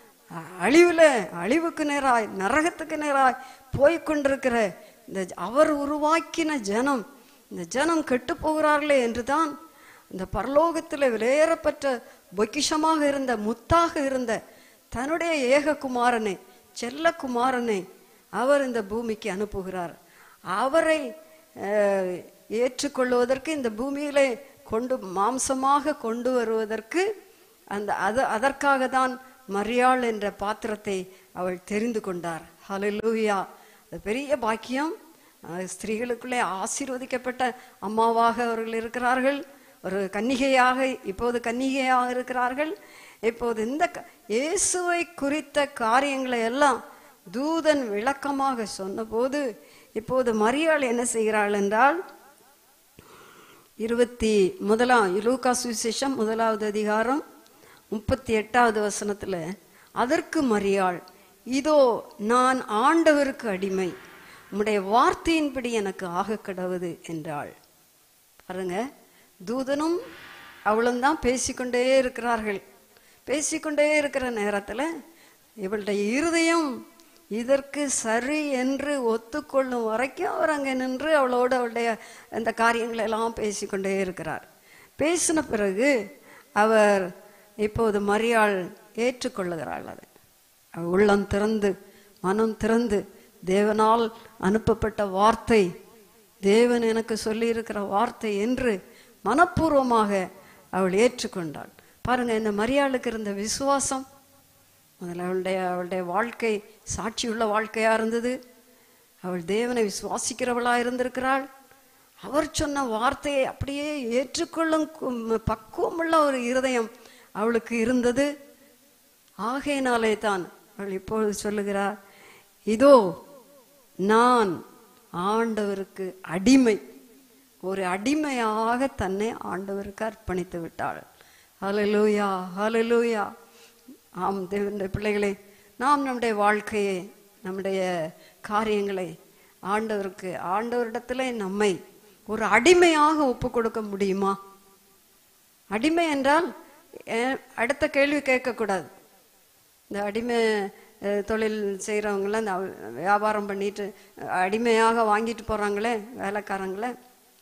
அ- அழிவுல அழிவுக்கு நேராய் நரகத்துக்கு நேராய் போய்க் கொண்டிருக்கிற இந்த ஜ- அவர் உருவாக்கின ஜனம் இந்த ஜனம் கெட்டு போகிறார்களே என்றுதான் இந்த பரலோகத்தில் விலையேறப்பட்ட பொக்கிஷமாக இருந்த முத்தாக இருந்த தன்னுடைய ஏக குமாரனை செல்ல குமாரனை அவர் இந்த பூமிக்கு அனுப்புகிறார் அவரை அஹ், ஏற்றுக்கொள்வதற்கு இந்த பூமியிலே கொண்டு மாம்சமாக கொண்டு வருவதற்கு அந்த அது அதற்காக தான் மரியாள் என்ற பாத்திரத்தை அவள் தெரிந்து கொண்டார் ஹalleluya அது பெரிய பாக்கியம் அஹ், ஸ்திரீகளுக்குள்ளே ஆசீர்வதிக்கப்பட்ட அம்மாவாக அவர்கள் இருக்கிறார்கள் ஒரு கன்னிகையாக இப்போது கன்னிகையாக இருக்கிறார்கள் இப்போது இந்த க- இயேசுவை குறித்த காரியங்களை எல்லாம் தூதன் விளக்கமாக சொன்னபோது இப்போது மரியாள் என்ன செய்கிறாள் என்றால் இருபத்தி முதலாம் லூக்கா சுவிசேஷம் முதலாவது அதிகாரம் முப்பத்தி எட்டாவது வசனத்துல அதற்கு மரியாள் இதோ நான் ஆண்டவருக்கு அடிமை உம்முடைய வார்த்தையின்படி எனக்கு ஆக கடவுது என்றாள் பாருங்க தூதனும் அவளும் தான் பேசிக்கொண்டே இருக்கிறார்கள் பேசிக்கொண்டே இருக்கிற நேரத்துல இவளுடைய இருதயம் இதற்கு சரி என்று ஒத்துக்கொள்ளும் வரைக்கும் அவர் அங்கே நின்று அவளோடு அவளுடைய அந்த காரியங்களை எல்லாம் பேசிக்கொண்டே இருக்கிறார் பேசின பிறகு அவர் இப்போது மரியாள் ஏற்றுக்கொள்ளுகிறாள் அதை அவள் உள்ளம் திறந்து மனம் திறந்து தேவனால் அனுப்பப்பட்ட வார்த்தை தேவன் எனக்கு சொல்லியிருக்கிற வார்த்தை என்று மனப்பூர்வமாக அவள் ஏற்றுக்கொண்டாள் பாருங்க இந்த மரியாளுக்கு இருந்த விசுவாசம் முதல்ல அவளுடைய அவளுடைய வாழ்க்கை சாட்சியுள்ள வாழ்க்கையா இருந்தது அவள் தேவனை விசுவாசிக்கிறவளா இருந்திருக்கிறாள் அவர் சொன்ன வார்த்தையை அப்படியே ஏற்றுக்கொள்ளும் கு- பக்குவமுள்ள ஒரு இருதயம் அவளுக்கு இருந்தது ஆகையினாலே தான் அவள் இப்பொழுது சொல்லுகிறார் இதோ நான் ஆண்டவருக்கு அடிமை ஒரு அடிமையாக தன்னை ஆண்டவருக்கு அர்ப்பணித்து விட்டாள் ஹalleluya ஹalleluya ஆம் தேவனுடைய பிள்ளைகளே நாம் நம்முடைய வாழ்க்கையை நம்முடைய காரியங்களை ஆண்டவருக்கு ஆண்டவரிடத்துல நம்மை ஒரு அடிமையாக ஒப்பு கொடுக்க முடியுமா அடிமை என்றால் அஹ், அடுத்த கேள்வி கேட்கக்கூடாது இந்த அடிமை அஹ், தொழில் செய்கிறவங்களாம் இந்த அவ- வியாபாரம் பண்ணிட்டு அஹ், அடிமையாக வாங்கிட்டு போகிறாங்களே வேலைக்காரங்களே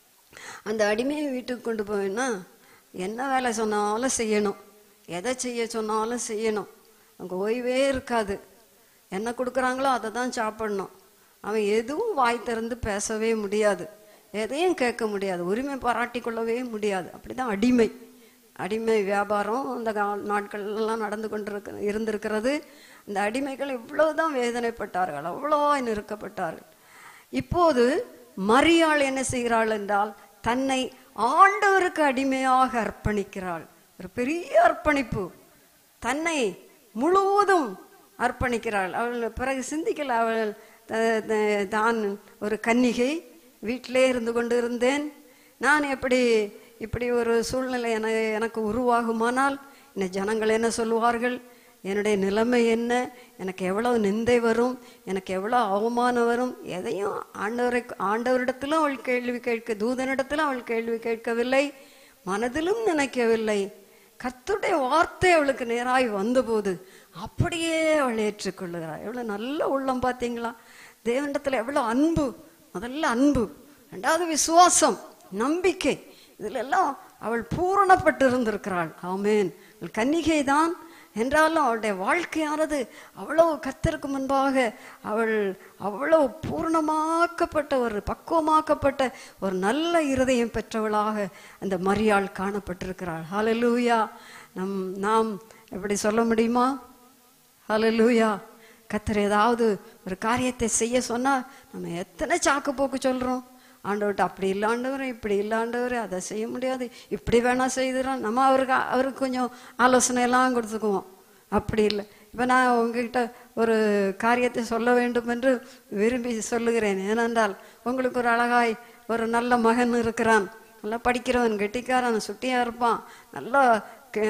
அந்த அடிமையை வீட்டுக்கு கொண்டு போவேன்னா என்ன வேலை சொன்னாலும் செய்யணும் எதை செய்ய சொன்னாலும் செய்யணும் அங்கே ஓய்வே இருக்காது என்ன கொடுக்குறாங்களோ அதை தான் சாப்பிடணும் அவன் எதுவும் வாய் திறந்து பேசவே முடியாது எதையும் கேட்க முடியாது உரிமை பாராட்டி கொள்ளவே முடியாது அப்படிதான் அடிமை அடிமை வியாபாரம் அந்த கா- நாட்கள்லாம் நடந்து கொண்டிருக்க இருந்திருக்கிறது இந்த அடிமைகள் இவ்வளவுதான் வேதனைப்பட்டார்கள் அவ்வளவா நெருக்கப்பட்டார்கள் இப்போது மரியாள் என்ன செய்கிறாள் என்றால் தன்னை ஆண்டவருக்கு அடிமையாக அர்ப்பணிக்கிறாள் ஒரு பெரிய அர்ப்பணிப்பு தன்னை முழுவதும் அர்ப்பணிக்கிறாள் அவள் பிறகு சிந்திக்கல அவள் த- த- தான் ஒரு கன்னிகை வீட்டிலே இருந்து கொண்டு இருந்தேன் நான் எப்படி இப்படி ஒரு சூழ்நிலை என எனக்கு உருவாகுமானால் இந்த ஜனங்கள் என்ன சொல்லுவார்கள் என்னுடைய நிலைமை என்ன எனக்கு எவ்வளவு நிந்தை வரும் எனக்கு எவ்வளோ அவமானம் வரும் எதையும் ஆண்டவரை ஆண்டவரிடத்திலும் அவள் கேள்வி கேட்க தூதனிடத்திலும் அவள் கேள்வி கேட்கவில்லை மனதிலும் நினைக்கவில்லை கர்த்தருடைய வார்த்தை அவளுக்கு நேராய் வந்தபோது அப்படியே அவள் ஏற்றுக்கொள்ளுகிறாள் எவ்வளவு நல்ல உள்ளம் பார்த்தீங்களா தேவனிடத்துல எவ்வளவு அன்பு முதல்ல அன்பு ரெண்டாவது விசுவாசம் நம்பிக்கை இதுல எல்லாம் அவள் பூரணப்பட்டு இருந்திருக்கிறாள் ஆமேன் அவள் கன்னிகை தான் என்றாலும் அவளுடைய வாழ்க்கையானது அவ்வளவு கத்தருக்கு முன்பாக அவள் அவ்வளவு பூர்ணமாக்கப்பட்ட ஒரு பக்குவமாக்கப்பட்ட ஒரு நல்ல இருதயம் பெற்றவளாக அந்த மரியாள் காணப்பட்டிருக்கிறாள் ஹalleluya நம் நாம் எப்படி சொல்ல முடியுமா ஹalleluya கத்தர் ஏதாவது ஒரு காரியத்தை செய்ய சொன்னா நம்ம எத்தனை சாக்கு போக்கு சொல்றோம் ஆண்டவர்கிட்ட அப்படி இல்லாண்டவர் இப்படி இல்லாண்டவர் அதை செய்ய முடியாது இப்படி வேணா செய்துறோம் நம்ம அவருக்கு அவருக்கு கொஞ்சம் ஆலோசனை எல்லாம் கொடுத்துக்குவோம் அப்படி இல்லை இப்போ நான் உங்ககிட்ட ஒரு காரியத்தை சொல்ல வேண்டும் என்று விரும்பி சொல்லுகிறேன் ஏனென்றால் உங்களுக்கு ஒரு அழகாய் ஒரு நல்ல மகன் இருக்கிறான் நல்லா படிக்கிறவன் கெட்டிக்காரன் சுட்டியா இருப்பான் நல்லா கே-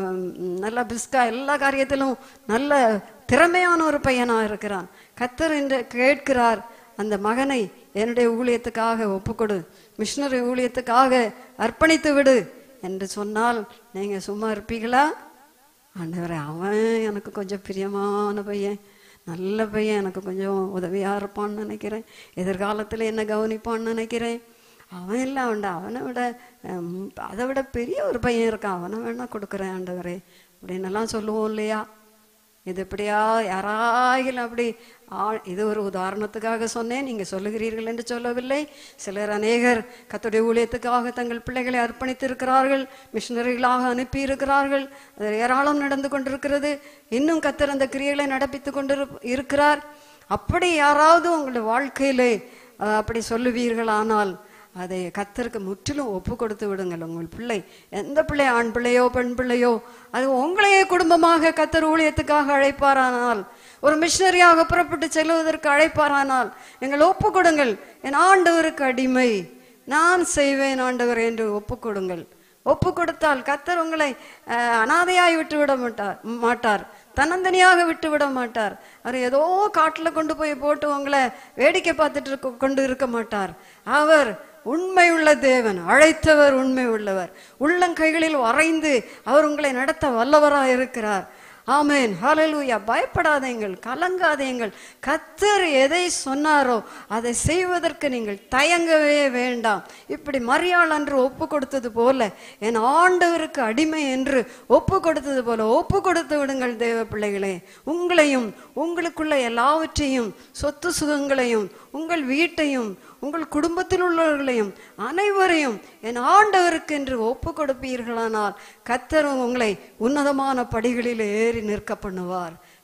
நல்ல பிஸ்கா எல்லா காரியத்திலும் நல்ல திறமையான ஒரு பையனா இருக்கிறான் கத்தர் என்று கேட்கிறார் அந்த மகனை என்னுடைய ஊழியத்துக்காக ஒப்புக்கொடு மிஷினரி ஊழியத்துக்காக அர்ப்பணித்து விடு என்று சொன்னால் நீங்க சும்மா இருப்பீங்களா ஆண்டவரே அவன் எனக்கு கொஞ்சம் பிரியமான பையன் நல்ல பையன் எனக்கு கொஞ்சம் உதவியா இருப்பான்னு நினைக்கிறேன் எதிர்காலத்துல என்ன கவனிப்பான்னு நினைக்கிறேன் அவன் இல்லை அவன்டா அவனை விட ஹம், அதை விட பெரிய ஒரு பையன் இருக்கான் அவனை வேணா கொடுக்குறேன் ஆண்டவரே அப்படின்னு எல்லாம் சொல்லுவோம் இல்லையா இது எப்படியா யாராயிலும் அப்படி ஆ- இது ஒரு உதாரணத்துக்காக சொன்னேன் நீங்க சொல்லுகிறீர்கள் என்று சொல்லவில்லை சிலர் அநேகர் கத்துடைய ஊழியத்துக்காக தங்கள் பிள்ளைகளை அர்ப்பணித்து இருக்கிறார்கள் மிஷினரிகளாக அனுப்பி இருக்கிறார்கள் அது ஏராளம் நடந்து கொண்டிருக்கிறது இன்னும் கத்தர் அந்த கிரியைகளை நடப்பித்து கொண்டு இருக்கிறார் அப்படி யாராவது உங்களுடைய வாழ்க்கையிலே அஹ், அப்படி சொல்லுவீர்களானால் அதை கத்தருக்கு முற்றிலும் ஒப்பு கொடுத்து விடுங்கள் உங்கள் பிள்ளை எந்த பிள்ளை ஆண் பிள்ளையோ பெண் பிள்ளையோ அது உங்களையே குடும்பமாக கத்தர் ஊழியத்துக்காக அழைப்பாரானால் ஒரு மிஷினரியாக புறப்பட்டு செல்வதற்கு அழைப்பாரானால் எங்கள் ஒப்பு கொடுங்கள் என் ஆண்டவருக்கு அடிமை நான் செய்வேன் ஆண்டவர் என்று ஒப்பு கொடுங்கள் ஒப்பு கொடுத்தால் கத்தர் உங்களை அஹ், அனாதையாய் விட்டு விட மாட்டார் மாட்டார் தன்னந்தனியாக விட்டு விட மாட்டார் அவர் ஏதோ காட்டுல கொண்டு போய் போட்டு உங்களை வேடிக்கை பார்த்துட்டு இருக்க கொண்டு இருக்க மாட்டார் அவர் உண்மை உள்ள தேவன் அழைத்தவர் உண்மை உள்ளவர் உள்ளங்கைகளில் வரைந்து அவர் உங்களை நடத்த வல்லவராய் இருக்கிறார் ஆமென் ஹalleluya பயப்படாதீங்கள் கலங்காதீங்கள் கத்தர் எதை சொன்னாரோ அதை செய்வதற்கு நீங்கள் தயங்கவே வேண்டாம் இப்படி மரியாள் அன்று ஒப்பு கொடுத்தது போல என் ஆண்டவருக்கு அடிமை என்று ஒப்பு கொடுத்தது போல ஒப்பு கொடுத்து விடுங்கள் தேவ பிள்ளைகளே உங்களையும் உங்களுக்குள்ள எல்லாவற்றையும் சொத்து சுகங்களையும் உங்கள் வீட்டையும் உங்கள் குடும்பத்தில் உள்ளவர்களையும் அனைவரையும் என் ஆண்டவருக்கு என்று ஒப்பு கொடுப்பீர்களானால் கத்தர் உங்களை உன்னதமான படிகளில் ஏறி நிற்க பண்ணுவார்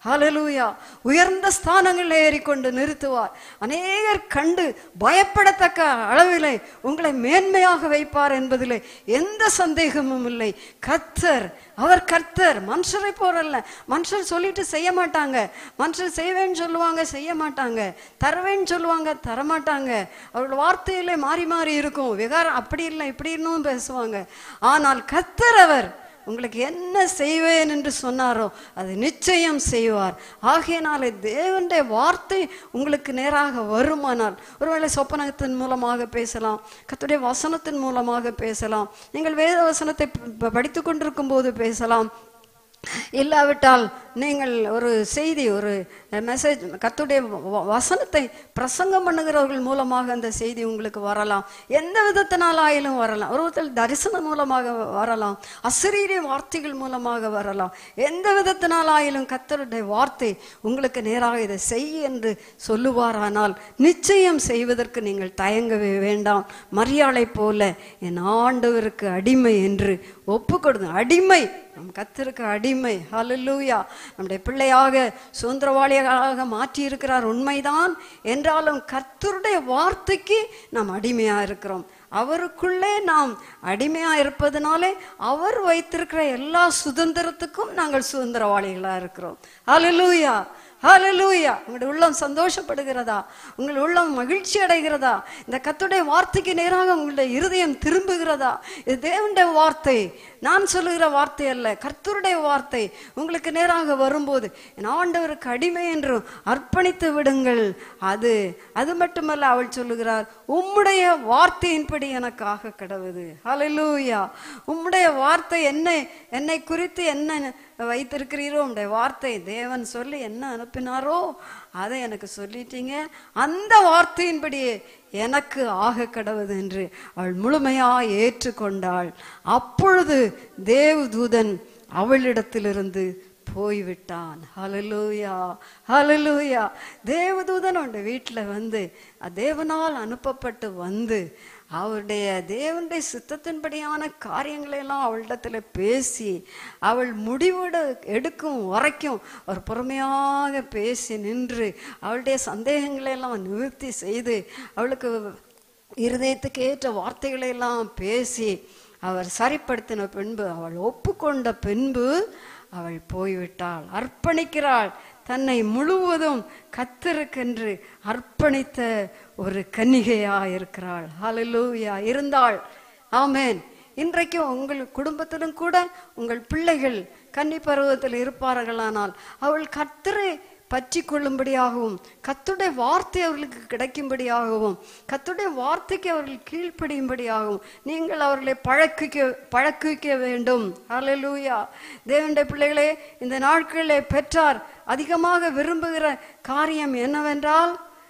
ஹalleluya உயர்ந்த ஸ்தானங்களில் ஏறிக்கொண்டு நிறுத்துவார் அநேகர் கண்டு பயப்படத்தக்க அளவிலே உங்களை மேன்மையாக வைப்பார் என்பதிலே எந்த சந்தேகமும் இல்லை கர்த்தர் அவர் கர்த்தர் மனுஷரை போறல்ல மனுஷர் சொல்லிட்டு செய்ய மாட்டாங்க மனுஷர் செய்வேன்னு சொல்லுவாங்க செய்ய மாட்டாங்க தருவேன்னு சொல்லுவாங்க தரமாட்டாங்க அவர்கள் வார்த்தையிலே மாறி மாறி இருக்கும் விகாரம் அப்படி இல்லை இப்படி இன்னும் பேசுவாங்க ஆனால் கர்த்தர் அவர் உங்களுக்கு என்ன செய்வேன் என்று சொன்னாரோ அது நிச்சயம் செய்வார் ஆகையினாலே தேவனுடைய வார்த்தை உங்களுக்கு நேராக வருமானால் ஒருவேளை சொப்பனத்தின் மூலமாக பேசலாம் கர்த்தருடைய வசனத்தின் மூலமாக பேசலாம் நீங்கள் வேத வசனத்தை ப- படித்துக் கொண்டிருக்கும் போது பேசலாம் இல்லாவிட்டால் நீங்கள் ஒரு செய்தி ஒரு மெசேஜ் கத்துடைய வசனத்தை பிரசங்கம் பண்ணுகிறவர்கள் மூலமாக அந்த செய்தி உங்களுக்கு வரலாம் எந்த விதத்தினாலாயிலும் வரலாம் ஒருத்தர் தரிசனம் மூலமாக வரலாம் அசரீரிய வார்த்தைகள் மூலமாக வரலாம் எந்த விதத்தினாலாயிலும் கத்தருடைய வார்த்தை உங்களுக்கு நேராக இதை செய் என்று சொல்லுவாரானால் நிச்சயம் செய்வதற்கு நீங்கள் தயங்கவே வேண்டாம் மரியாதை போல என் ஆண்டவருக்கு அடிமை என்று ஒப்பு கொடுங்க அடிமை நம் கத்திற்கு அடிமை ஹalleluya நம்முடைய பிள்ளையாக சுதந்திரவாளியாக மாற்றி இருக்கிறார் உண்மைதான் என்றாலும் கர்த்தருடைய வார்த்தைக்கு நாம் அடிமையா இருக்கிறோம் அவருக்குள்ளே நாம் அடிமையா இருப்பதனாலே அவர் வைத்திருக்கிற எல்லா சுதந்திரத்துக்கும் நாங்கள் சுதந்திரவாளிகளா இருக்கிறோம் ஹalleluya ஹalleluya உங்களுடைய உள்ளம் சந்தோஷப்படுகிறதா உங்கள் உள்ளம் மகிழ்ச்சி அடைகிறதா இந்த கத்துடைய வார்த்தைக்கு நேராக உங்களுடைய இருதயம் திரும்புகிறதா இது தேவனுடைய வார்த்தை நான் சொல்லுகிற வார்த்தை அல்ல கர்த்தருடைய வார்த்தை உங்களுக்கு நேராக வரும்போது என் ஆண்டவருக்கு அடிமை என்று அர்ப்பணித்து விடுங்கள் அது அது மட்டுமல்ல அவள் சொல்லுகிறார் உம்முடைய வார்த்தையின்படி எனக்கு ஆக கடவுது ஹalleluya உம்முடைய வார்த்தை என்னை என்னை குறித்து என்ன வைத்திருக்கிறீரோ உம்முடைய வார்த்தை தேவன் சொல்லி என்ன அனுப்பினாரோ அதை எனக்கு சொல்லிட்டீங்க அந்த வார்த்தையின்படியே எனக்கு ஆக கடவுது என்று அவள் முழுமையாய் ஏற்றுக்கொண்டாள் அப்பொழுது தேவதூதன் அவளிடத்திலிருந்து போய்விட்டான் ஹalleluya ஹalleluya தேவதூதன் அவனுடைய வீட்டில் வந்து தேவனால் அனுப்பப்பட்டு வந்து அவருடைய தேவனுடைய சித்தத்தின்படியான காரியங்களை எல்லாம் அவளிடத்துல பேசி அவள் முடிவெடு எடுக்கும் வரைக்கும் அவர் பொறுமையாக பேசி நின்று அவளுடைய சந்தேகங்களை எல்லாம் நிவர்த்தி செய்து அவளுக்கு இருதயத்துக்கு ஏற்ற வார்த்தைகளை எல்லாம் பேசி அவர் சரிப்படுத்தின பின்பு அவள் ஒப்புக்கொண்ட பின்பு அவள் போய்விட்டாள் அர்ப்பணிக்கிறாள் தன்னை முழுவதும் கத்தருக்கென்று அர்ப்பணித்த ஒரு கன்னிகையா இருக்கிறாள் ஹalleluya இருந்தாள் ஆமென் இன்றைக்கு உங்கள் குடும்பத்திலும் கூட உங்கள் பிள்ளைகள் கன்னி பருவத்தில் இருப்பார்களானால் அவள் கத்தரை பற்றி கொள்ளும்படியாகவும் கத்துடைய வார்த்தை அவர்களுக்கு கிடைக்கும்படியாகவும் கத்துடைய வார்த்தைக்கு அவர்கள் கீழ்ப்படியும்படியாகவும் நீங்கள் அவர்களை பழக்கிக்க பழக்குவிக்க வேண்டும் ஹalleluya தேவனுடைய பிள்ளைகளே இந்த நாட்களிலே பெற்றார் அதிகமாக விரும்புகிற காரியம் என்னவென்றால்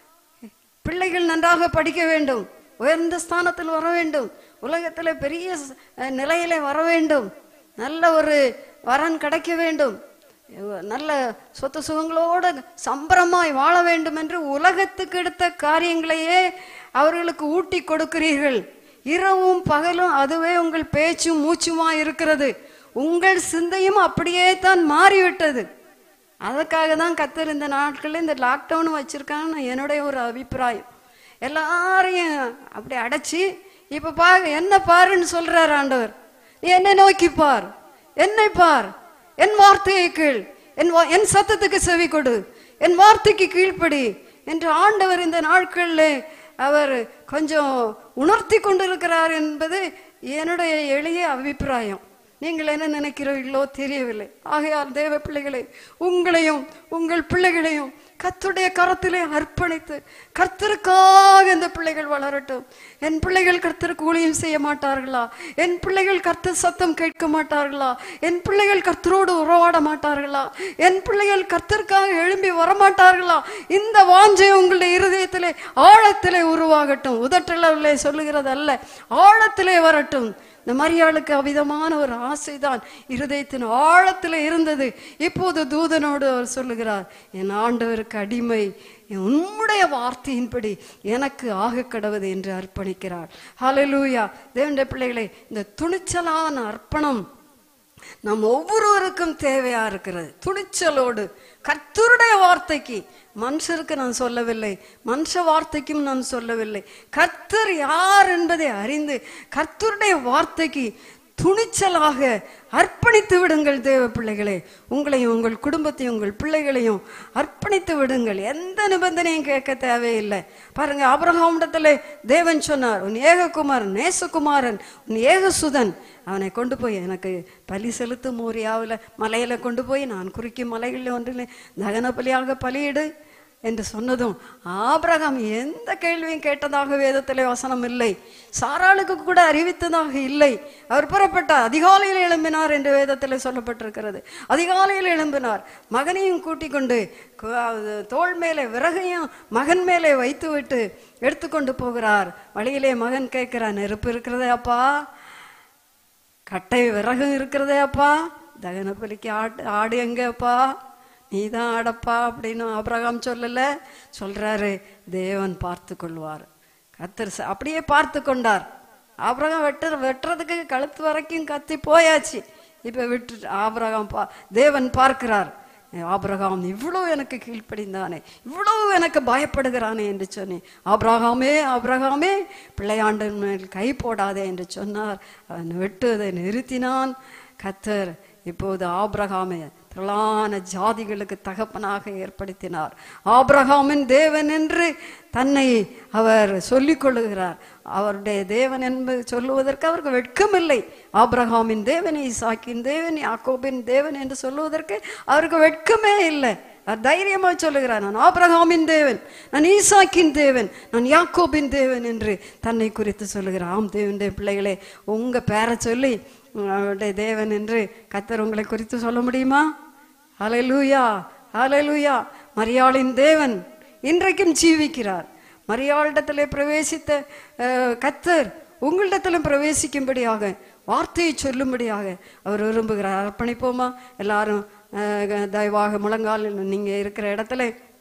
பிள்ளைகள் நன்றாக படிக்க வேண்டும் உயர்ந்த ஸ்தானத்தில் வர வேண்டும் உலகத்தில் பெரிய ஸ்- அஹ் நிலையிலே வர வேண்டும் நல்ல ஒரு வரன் கிடைக்க வேண்டும் நல்ல சொத்து சுகங்களோட சம்பரமாய் வாழ வேண்டும் என்று உலகத்துக்கு எடுத்த காரியங்களையே அவர்களுக்கு ஊட்டி கொடுக்கிறீர்கள் இரவும் பகலும் அதுவே உங்கள் பேச்சும் மூச்சுமா இருக்கிறது உங்கள் சிந்தையும் அப்படியே தான் மாறிவிட்டது அதுக்காக தான் கத்தர் இந்த நாட்களில் இந்த லாக்டவுன் வச்சிருக்காங்கன்னு என்னுடைய ஒரு அபிப்பிராயம் எல்லாரையும் அப்படி அடைச்சி இப்ப பாரு என்ன பாருன்னு சொல்றார் ஆண்டவர் நீ என்னை நோக்கி பார் என்னை பார் என் வார்த்தையை கீழ் என் வா- என் சத்தத்துக்கு செவி கொடு என் வார்த்தைக்கு கீழ்ப்படி என்று ஆண்டவர் இந்த நாட்களில் அவர் கொஞ்சம் உணர்த்தி கொண்டிருக்கிறார் என்பது என்னுடைய எளிய அபிப்பிராயம் நீங்கள் என்ன நினைக்கிறீர்களோ தெரியவில்லை ஆகையால் தேவ பிள்ளைகளே உங்களையும் உங்கள் பிள்ளைகளையும் கர்த்தருடைய கரத்திலே அர்ப்பணித்து கர்த்தருக்காக இந்த பிள்ளைகள் வளரட்டும் என் பிள்ளைகள் கர்த்தருக்கு ஊழியம் செய்ய மாட்டார்களா என் பிள்ளைகள் கர்த்தர் சத்தம் கேட்க மாட்டார்களா என் பிள்ளைகள் கர்த்தரோடு உறவாட மாட்டார்களா என் பிள்ளைகள் கர்த்தருக்காக எழும்பி வரமாட்டார்களா இந்த வாஞ்சை உங்களுடைய இருதயத்திலே ஆழத்திலே உருவாகட்டும் உதட்டளவிலே சொல்லுகிறது அல்ல ஆழத்திலே வரட்டும் இந்த மரியாளுக்கு அவிதமான ஒரு ஆசைதான் இருதயத்தின் ஆழத்தில் இருந்தது இப்போது தூதனோடு அவர் சொல்லுகிறார் என் ஆண்டவருக்கு அடிமை என் உம்முடைய வார்த்தையின்படி எனக்கு ஆக கடவுது என்று அர்ப்பணிக்கிறார் ஹalleluya தேவனுடைய பிள்ளைகளே இந்த துணிச்சலான அர்ப்பணம் நம் ஒவ்வொருவருக்கும் தேவையா இருக்கிறது துணிச்சலோடு கர்த்தருடைய வார்த்தைக்கு மனுஷருக்கு நான் சொல்லவில்லை மனுஷ வார்த்தைக்கும் நான் சொல்லவில்லை கர்த்தர் யார் என்பதை அறிந்து கர்த்தருடைய வார்த்தைக்கு துணிச்சலாக அர்ப்பணித்து விடுங்கள் தேவ பிள்ளைகளே உங்களையும் உங்கள் குடும்பத்தையும் உங்கள் பிள்ளைகளையும் அர்ப்பணித்து விடுங்கள் எந்த நிபந்தனையும் கேட்க தேவையில்லை பாருங்க ஆபிரகாமிடத்துல தேவன் சொன்னார் உன் ஏககுமாரன் நேசகுமாரன் உன் ஏகசுதன் அவனை கொண்டு போய் எனக்கு பலி செலுத்தும் மோரியாவில் மலையில கொண்டு போய் நான் குறிக்கும் மலைகளில் ஒன்றில் தகன பலியாக பலியிடு என்று சொன்னதும் ஆபிரகாம் எந்த கேள்வியும் கேட்டதாக வேதத்திலே வசனம் இல்லை சாராளுக்கு கூட அறிவித்ததாக இல்லை அவர் புறப்பட்டார் அதிகாலையில் எழும்பினார் என்று வேதத்தில் சொல்லப்பட்டிருக்கிறது அதிகாலையில் எழும்பினார் மகனையும் கூட்டிக் கொண்டு கு- அது தோள் மேலே விறகையும் மகன் மேலே வைத்து விட்டு எடுத்துக்கொண்டு போகிறார் வழியிலே மகன் கேட்கிறார் நெருப்பு இருக்கிறதே அப்பா கட்டை விறகு இருக்கிறதே அப்பா தகன பலிக்கு ஆடு ஆடு எங்கப்பா நீதான் ஆடப்பா அப்படின்னு ஆபிரகாம் சொல்லல சொல்றாரு தேவன் பார்த்து கொள்வார் கத்தர் ச- அப்படியே பார்த்து கொண்டார் ஆபிரகாம் வெட்ட வெட்டுறதுக்கு கழுத்து வரைக்கும் கத்தி போயாச்சு இப்ப விட்டு ஆபிரகாம் பா தேவன் பார்க்கிறார் ஆபிரகாம் இவ்வளவு எனக்கு கீழ்ப்படிந்தானே இவ்வளவு எனக்கு பயப்படுகிறானே என்று சொன்னேன் ஆபிரகாமே ஆபிரகாமே பிள்ளையாண்டன் மேல் கை போடாதே என்று சொன்னார் அவன் வெட்டுவதை நிறுத்தினான் கத்தர் இப்போது ஆபிரகாமை திரளான ஜாதிகளுக்கு தகப்பனாக ஏற்படுத்தினார் ஆபிரகாமின் தேவன் என்று தன்னை அவர் சொல்லிக் கொள்ளுகிறார் அவருடைய தேவன் என்பது சொல்லுவதற்கு அவருக்கு வெட்கமில்லை ஆபிரகாமின் தேவன் ஈசாக்கின் தேவன் யாக்கோபின் தேவன் என்று சொல்லுவதற்கு அவருக்கு வெட்கமே இல்லை அவர் தைரியமா சொல்லுகிறார் நான் ஆபிரகாமின் தேவன் நான் ஈசாக்கின் தேவன் நான் யாக்கோபின் தேவன் என்று தன்னை குறித்து சொல்லுகிறார் ஆம் தேவனுடைய பிள்ளைகளே உங்க பேரை சொல்லி அவருடைய தேவன் என்று கத்தர் உங்களை குறித்து சொல்ல முடியுமா ஹalleluya ஹalleluya மரியாளின் தேவன் இன்றைக்கும் ஜீவிக்கிறார் மரியாளிடத்திலே பிரவேசித்த அஹ், கத்தர் உங்களிடத்திலும் பிரவேசிக்கும்படியாக வார்த்தையை சொல்லும்படியாக அவர் விரும்புகிறார் அர்ப்பணிப்போமா எல்லாரும் அஹ், தயவாக முழங்கால் நீங்க இருக்கிற இடத்துல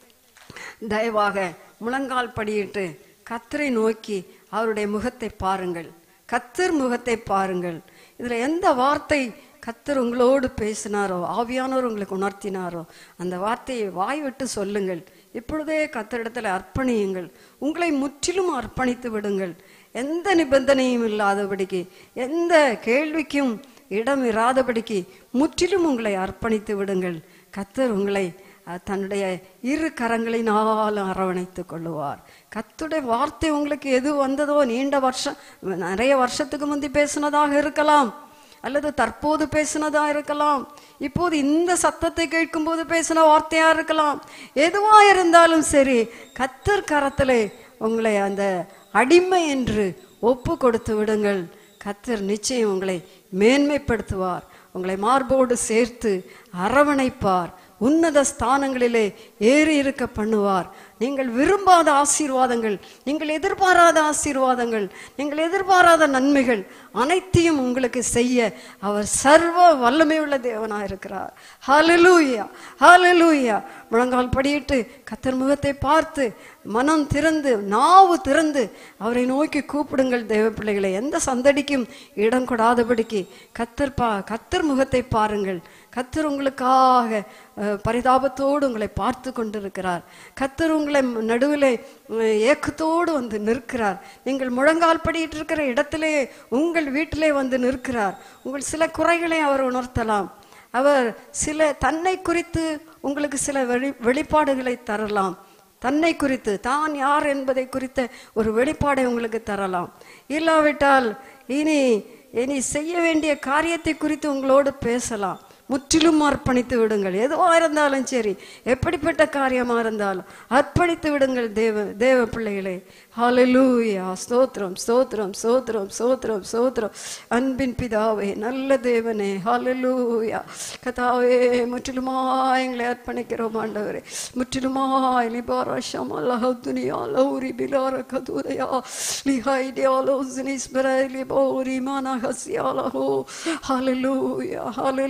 தயவாக முழங்கால் படியிட்டு கத்தரை நோக்கி அவருடைய முகத்தை பாருங்கள் கத்தர் முகத்தை பாருங்கள் இதுல எந்த வார்த்தை கத்தர் உங்களோடு பேசினாரோ ஆவியானவர் உங்களுக்கு உணர்த்தினாரோ அந்த வார்த்தையை வாய் விட்டு சொல்லுங்கள் இப்பொழுதே கத்தரிடத்துல அர்ப்பணியுங்கள் உங்களை முற்றிலும் அர்ப்பணித்து விடுங்கள் எந்த நிபந்தனையும் இல்லாதபடிக்கு எந்த கேள்விக்கும் இடம் இராதபடிக்கு முற்றிலும் உங்களை அர்ப்பணித்து விடுங்கள் கத்தர் உங்களை அஹ், தன்னுடைய இரு கரங்களினால் அரவணைத்துக் கொள்ளுவார் கத்துடைய வார்த்தை உங்களுக்கு எது வந்ததோ நீண்ட வருஷம் நிறைய வருஷத்துக்கு முந்தி பேசினதாக இருக்கலாம் அல்லது தற்போது பேசினதா இருக்கலாம் இப்போது இந்த சத்தத்தை கேட்கும்போது பேசின வார்த்தையா இருக்கலாம் எதுவா இருந்தாலும் சரி கத்தர் கரத்திலே உங்களை அந்த அடிமை என்று ஒப்பு கொடுத்து விடுங்கள் கத்தர் நிச்சயம் உங்களை மேன்மைப்படுத்துவார் உங்களை மார்போடு சேர்த்து அரவணைப்பார் உன்னத ஸ்தானங்களிலே ஏறி இருக்க பண்ணுவார் நீங்கள் விரும்பாத ஆசீர்வாதங்கள் நீங்கள் எதிர்பாராத ஆசீர்வாதங்கள் நீங்கள் எதிர்பாராத நன்மைகள் அனைத்தையும் உங்களுக்கு செய்ய அவர் சர்வ வல்லமையுள்ள தேவனாக இருக்கிறார் ஹalleluya ஹalleluya முழங்கால் படியிட்டு கத்தர் முகத்தை பார்த்து மனம் திறந்து நாவு திறந்து அவரை நோக்கி கூப்பிடுங்கள் தேவ பிள்ளைகளை எந்த சந்தடிக்கும் இடம் கொடாதபடிக்கு கத்தர் பா கத்தர் முகத்தை பாருங்கள் கத்தர் உங்களுக்காக அஹ், பரிதாபத்தோடு உங்களை பார்த்து கொண்டிருக்கிறார் கத்தர் உங்களை நடுவிலே அஹ், ஏக்கத்தோடு வந்து நிற்கிறார் நீங்கள் முழங்கால் படியிட்டு இருக்கிற இடத்திலே உங்கள் வீட்டிலே வந்து நிற்கிறார் உங்கள் சில குறைகளை அவர் உணர்த்தலாம் அவர் சில தன்னை குறித்து உங்களுக்கு சில வெளி வெளிப்பாடுகளை தரலாம் தன்னை குறித்து தான் யார் என்பதை குறித்த ஒரு வெளிப்பாடை உங்களுக்கு தரலாம் இல்லாவிட்டால் இனி இனி செய்ய வேண்டிய காரியத்தை குறித்து உங்களோடு பேசலாம் முற்றிலும் அர்ப்பணித்து விடுங்கள் எதுவா இருந்தாலும் சரி எப்படிப்பட்ட காரியமா இருந்தாலும் அர்ப்பணித்து விடுங்கள் தேவ தேவ பிள்ளைகளே ஹalleluya ஸ்தோத்திரம் ஸ்தோத்திரம் ஸ்தோத்திரம் ஸ்தோத்திரம் ஸ்தோத்திரம் அன்பின் பிதாவே நல்ல தேவனே ஹalleluya கதாவே முற்றிலுமாய் எங்களை அர்ப்பணிக்கிறோம் ஆண்டவரே முற்றிலுமாய் லிபாரா ஷமலா துனியா லௌரி பிலார கதுரையா லிஹைடியா லோஸ்னிஸ் பரலி பௌரி மானா ஹசியாலஹோ ஹalleluya ஹalleluya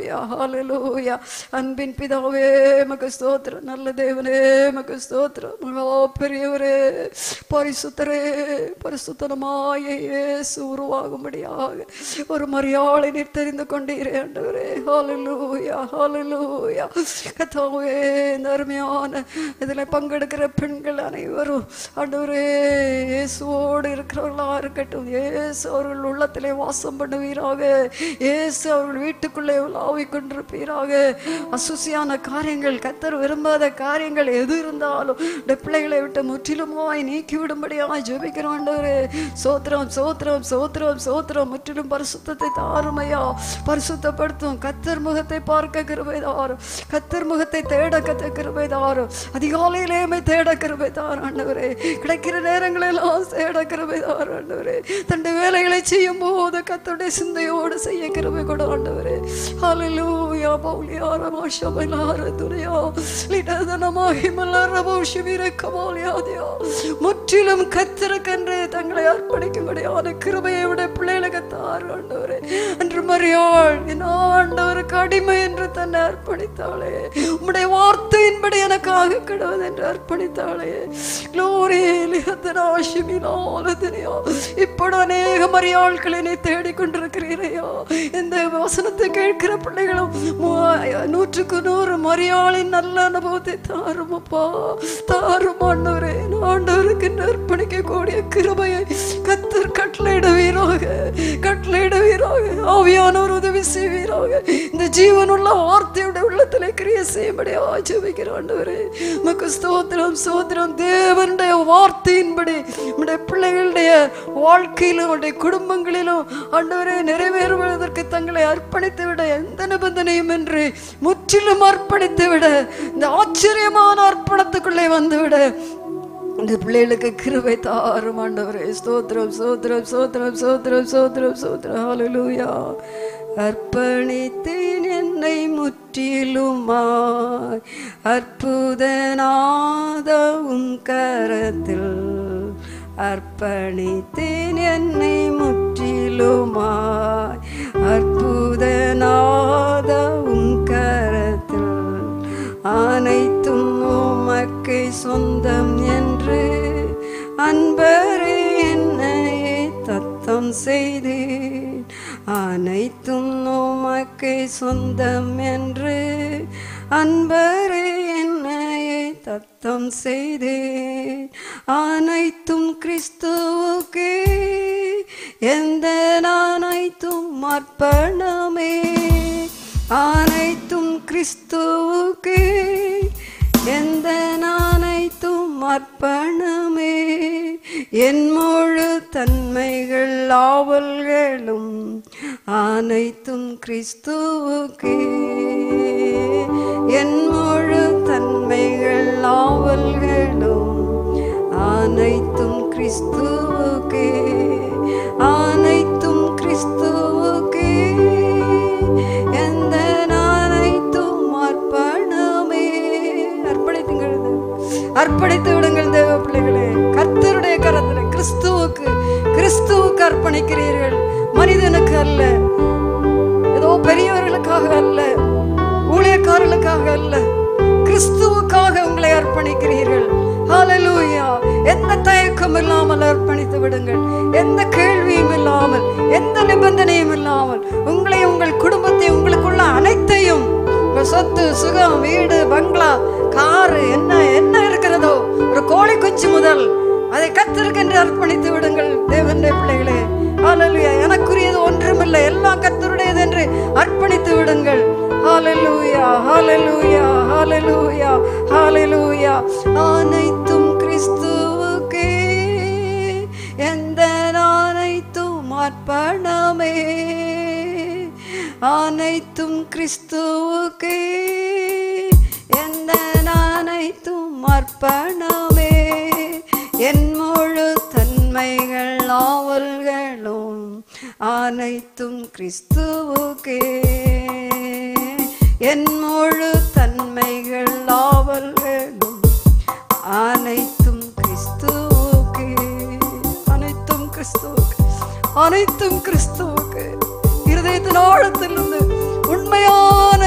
ஹalleluya ஹalleluya அன்பின் பிதாவே மக ஸ்தோத்திரம் நல்ல தேவனே மக ஸ்தோத்திரம் மகா பெரியவரே பரிசுத்தரே பரிசுத்தனமாய இயேசு உருவாகும்படியாக ஒரு மரியாதை நீர் தெரிந்து கொண்டீரே ஆண்டவரே ஹalleluya ஹalleluya கர்த்தாவே இந்த அருமையான இதில் பங்கெடுக்கிற பெண்கள் அனைவரும் ஆண்டவரே இயேசுவோடு இருக்கிறவர்களா இருக்கட்டும் இயேசு அவர்கள் உள்ளத்திலே வாசம் பண்ணுவீராக இயேசு அவர்கள் வீட்டுக்குள்ளே உலாவிக் கொண்டிருப்பீராக அசுசியான காரியங்கள் கத்தர் விரும்பாத காரியங்கள் எது இருந்தாலும் இந்த பிள்ளைகளை விட்டு முற்றிலுமாய் நீக்கி விடும்படியாய் ஜெபிக்கிறோம் ஆண்டவரே சோத்திரம் சோத்திரம் சோத்திரம் சோத்திரம் முற்றிலும் பரிசுத்தத்தை தாருமையா பரிசுத்தப்படுத்தும் கத்தர் முகத்தை பார்க்க கிருபை தாரும் கத்தர் முகத்தை தேட கத்த கிருபை தாரும் அதிகாலையிலேயுமே தேட கிருபை தார் ஆண்டவரே கிடைக்கிற நேரங்களெல்லாம் தேட கிருபை தார் ஆண்டவரே தன்னுடைய வேலைகளை செய்யும் போது கத்தருடைய சிந்தையோடு செய்ய கிருபை கொடு ஆண்டவரே ஹalleluya பவுலியார மாஷபலார துரையா லிடதனமாகி மலர பௌஷிமிர கமாலியாதியா முற்றிலும் கத்தருக்கென்று தங்களை அர்ப்பணிக்கும்படியான கிருபையை விட பிள்ளைகளுக்கு தார் ஆண்டவரே அன்று மரியாள் என் ஆண்டவருக்கு அடிமை என்று தன்னை அர்ப்பணித்தாளே உம்முடைய வார்த்தையின்படி எனக்காக கிடவது என்று அர்ப்பணித்தாளே க்ளோரியா இப்படி அநேக மரியாள்களை நீ தேடிக்கொண்டிருக்கிறீரையா இந்த வசனத்தை கேட்கிற பிள்ளைகளும் மூ- நூற்றுக்கு நூறு மரியாளின் நல்ல அனுபவத்தை தாரும் அப்பா தாரும் ஆண்டவரே ஆண்டவருக்கு அர்ப்பணிக்க கூடிய கிருபையை கத்தர் கட்டளையிடுவீராக கட்டளையிடுவீராக ஆவியானவர் உதவி செய்வீராக இந்த ஜீவனுள்ள வார்த்தையுடைய உள்ளத்திலே கிரிய செய்யும்படியா ஜெபிக்கிற ஆண்டவரே மக்கு ஸ்தோத்திரம் ஸ்தோத்திரம் தேவனுடைய வார்த்தையின்படி நம்முடைய பிள்ளைகளுடைய வாழ்க்கையிலும் அவருடைய குடும்பங்களிலும் ஆண்டவரே நிறைவேறுவதற்கு தங்களை அர்ப்பணித்து விட எந்த நிபந்தனையும் என்று முற்றிலும் அர்ப்பணித்து விட இந்த ஆச்சரியமான அர்ப்பணத்துக்குள்ளே வந்து விட இந்த பிள்ளைகளுக்கு கிருபை தாரும் ஆண்டவரே ஸ்தோத்திரம் ஸ்தோத்திரம் ஸ்தோத்திரம் ஸ்தோத்திரம் ஸ்தோத்திரம் ஸ்தோத்திரம் ஹalleluya அர்ப்பணித்தேன் என்னை முற்றிலுமாய் அற்புதநாதவும் கரத்தில் அர்ப்பணித்தேன் என்னை முற்றிலுமாய் அற்புதநாதவும் கரத்தில் அனைத்தும் உமக்கு சொந்தம் என்று அன்பரே என்னையே தத்தம் செய்தேன் அனைத்தும் உமக்கு சொந்தம் என்று அன்பரே என்னையே தத்தம் செய்தேன் அனைத்தும் கிறிஸ்துவுக்கே எந்த அனைத்தும் அர்ப்பணமே அனைத்தும் கிறிஸ்துவுக்கே எந்த அனைத்தும் அர்ப்பணமே என் முழு தன்மைகள் ஆவல்களும் அனைத்தும் கிறிஸ்துவுக்கே என் முழு தன்மைகள் ஆவல்களும் அனைத்தும் கிறிஸ்துவுக்கே அனைத்தும் கிறிஸ்துவுக்கே எந்த அனைத்தும் அர்ப்பணமே அர்ப்பணித்துங்கள் அர்ப்பணித்து விடுங்கள் தேவ பிள்ளைகளே கர்த்தருடைய கரத்தில் கிறிஸ்துவுக்கு கிறிஸ்துவுக்கு அர்ப்பணிக்கிறீர்கள் மனிதனுக்கு அல்ல ஏதோ பெரியவர்களுக்காக அல்ல ஊழியக்காரர்களுக்காக அல்ல கிறிஸ்துவுக்காக உங்களை அர்ப்பணிக்கிறீர்கள் ஹalleluya எந்த தயக்கம் இல்லாமல் அர்ப்பணித்து விடுங்கள் எந்த கேள்வியும் இல்லாமல் எந்த நிபந்தனையும் இல்லாமல் உங்களை உங்கள் குடும்பத்தை உங்களுக்குள்ள அனைத்தையும் உங்கள் சொத்து சுகம் வீடு பங்களா காரு என்ன என்ன இருக்கிறதோ ஒரு கோழி குஞ்சு முதல் அதை கத்திருக்கென்று அர்ப்பணித்து விடுங்கள் தேவனுடைய பிள்ளைகளே ஹalleluya எனக்குரியது ஒன்றுமில்லை எல்லாம் கர்த்தருடையது என்று அர்ப்பணித்து விடுங்கள் ஹalleluya ஹalleluya ஹalleluya ஹalleluya அனைத்தும் கிறிஸ்துவுக்கே எந்த அனைத்தும் அர்ப்பணமே அனைத்தும் கிறிஸ்துவுக்கே எந்த அனைத்தும் அர்ப்பணமே என் முழு தன்மைகள் நாவல்களும் அனைத்தும் கிறிஸ்துவுக்கே என் முழு தன்மைகள் நாவல்களும் அனைத்தும் கிறிஸ்துவுக்கே அனைத்தும் கிறிஸ்துவுக்கு அனைத்தும் கிறிஸ்துவுக்கு இருதயத்தின் ஆழத்திலிருந்து உண்மை உண்மையான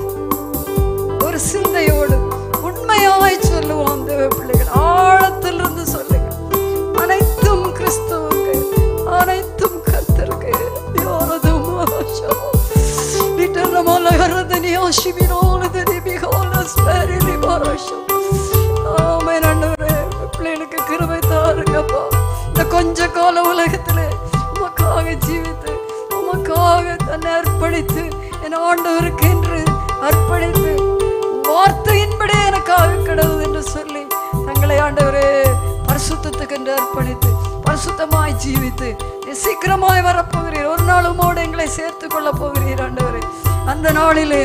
ஒரு சிந்தையோடு உண்மையாய் சொல்லுவோம் தேவ பிள்ளைகள் ஆழத்திலிருந்து சொல்லுங்க அனைத்தும் கிறிஸ்துவுக்கு அனைத்தும் கர்த்தருக்கு யாரதும் ஆசா. நிட்டரமல ஹரதனியா சிமிரோலதனி மிகோல ஸ்பெரிலி பரஷா. ஆமென் ஆண்டவரே. பிள்ளைகளுக்கு கிருபை தாருங்கப்பா இந்த கொஞ்ச கால உலகத்திலே உமக்காக ஜீவித்து உமக்காக தன்னை அர்ப்பணித்து என் ஆண்டவருக்கு என்று அர்ப்பணித்து வார்த்தையின்படி எனக்காக கடவுள் என்று சொல்லி தங்களை ஆண்டவரே பரிசுத்தத்துக்கு என்று அர்ப்பணித்து பரிசுத்தமாய் ஜீவித்து நீ சீக்கிரமாய் வரப்போகிறீர் ஒரு நாள் உமோடு எங்களை சேர்த்துக் கொள்ள போகிறீர் ஆண்டவரே அந்த நாளிலே